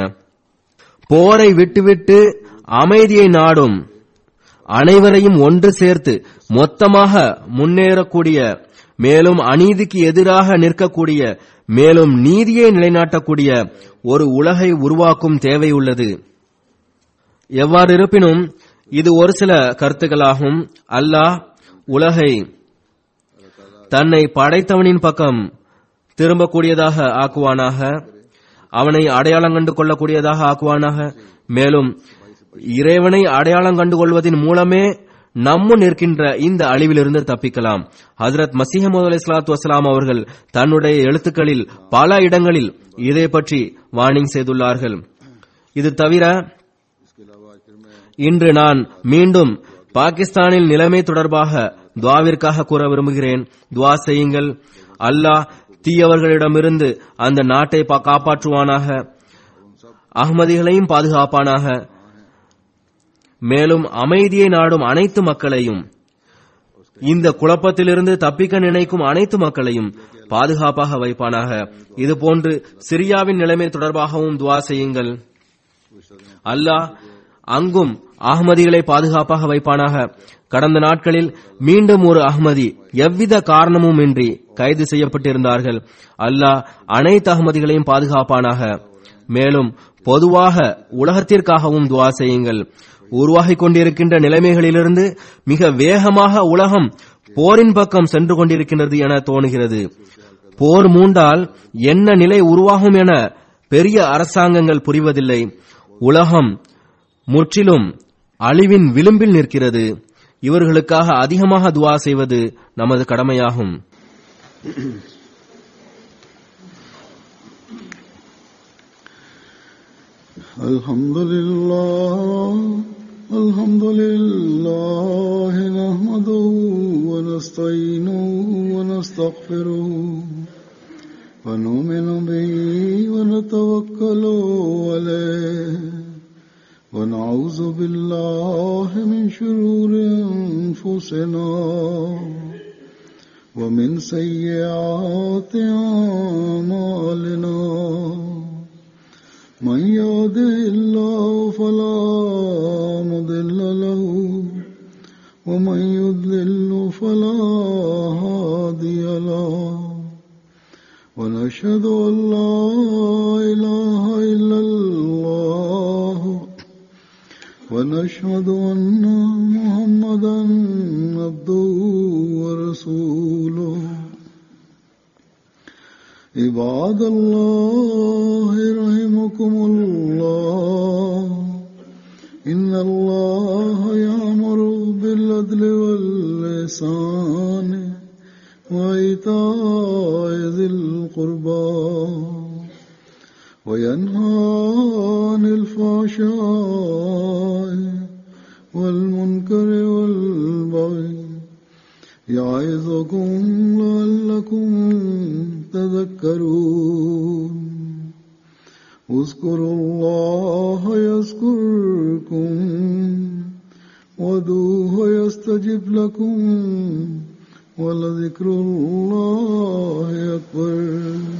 போரை விட்டுவிட்டு அமைதியை நாடும் அனைவரையும் ஒன்று சேர்த்து மொத்தமாக முன்னேறக்கூடிய மேலும் அநீதிக்கு எதிராக நிற்கக்கூடிய மேலும் நீதியை நிலைநாட்டக்கூடிய ஒரு உலகை உருவாக்கும் தேவை உள்ளது எவ்வாறு இருப்பினும் இது ஒரு சில கருத்துக்களாகும் அல்லாஹ் உலகை தன்னை படைத்தவனின் பக்கம் திரும்பக்கூடியதாக ஆக்குவானாக அவனை அடையாளம் கண்டு கொள்ளக்கூடியதாக ஆக்குவானாக மேலும் இறைவனை அடையாளம் கண்டு கொள்வதன் மூலமே நம்முன் நிற்கின்ற இந்த அழிவிலிருந்து தப்பிக்கலாம் ஹசரத் மசீஹமது அலி இஸ்லாத்து வசலாம் அவர்கள் தன்னுடைய எழுத்துக்களில் பல இடங்களில் இதை பற்றி வார்னிங் செய்துள்ளார்கள் இது தவிர இன்று நான் மீண்டும் பாகிஸ்தானில் நிலைமை தொடர்பாக துவாவிற்காக கூற விரும்புகிறேன் துவா செய்யுங்கள் அல்லாஹ் தீயவர்களிடமிருந்து அந்த நாட்டை பா- காப்பாற்றுவானாக அகமதிகளையும் பாதுகாப்பானாக மேலும் அமைதியை நாடும் அனைத்து மக்களையும் இந்த குழப்பத்திலிருந்து தப்பிக்க நினைக்கும் அனைத்து மக்களையும் பாதுகாப்பாக வைப்பானாக இதுபோன்று சிரியாவின் நிலைமை தொடர்பாகவும் துவா செய்யுங்கள் அல்லாஹ் அங்கும் அகமதிகளை பாதுகாப்பாக வைப்பானாக கடந்த நாட்களில் மீண்டும் ஒரு அகமதி எவ்வித காரணமுமின்றி கைது செய்யப்பட்டிருந்தார்கள் அல்லாஹ் அனைத்து அகமதிகளையும் பாதுகாப்பானாக மேலும் பொதுவாக உலகத்திற்காகவும் துவா செய்யுங்கள் உருவாகிக் கொண்டிருக்கின்ற நிலைமைகளிலிருந்து மிக வேகமாக உலகம் போரின் பக்கம் சென்று கொண்டிருக்கின்றது என தோணுகிறது போர் மூண்டால் என்ன நிலை உருவாகும் என பெரிய அரசாங்கங்கள் புரிவதில்லை உலகம் முற்றிலும் அழிவின் விளிம்பில் நிற்கிறது இவர்களுக்காக அதிகமாக துவா செய்வது நமது கடமையாகும் الحمد لله الحمد لله نحمده ونستعينه ونستغفره ونؤمن به عليه ونعوذ بالله من شرور أنفسنا ومن سيئات أعمالنا من يهده الله فلا مضل له ومن يضلل فلا هادي له ونشهد أن لا إله إلا الله ونشهد أن محمدا عبده ورسوله عباد الله رحمكم الله إن الله يأمر بالعدل واللسان وإيتاء ذي القربى وينهى عن الفحشاء والمنكر والبغي يعظكم لعلكم تذكرون اذكروا الله يذكركم ودوه يستجب لكم ولذكر الله أكبر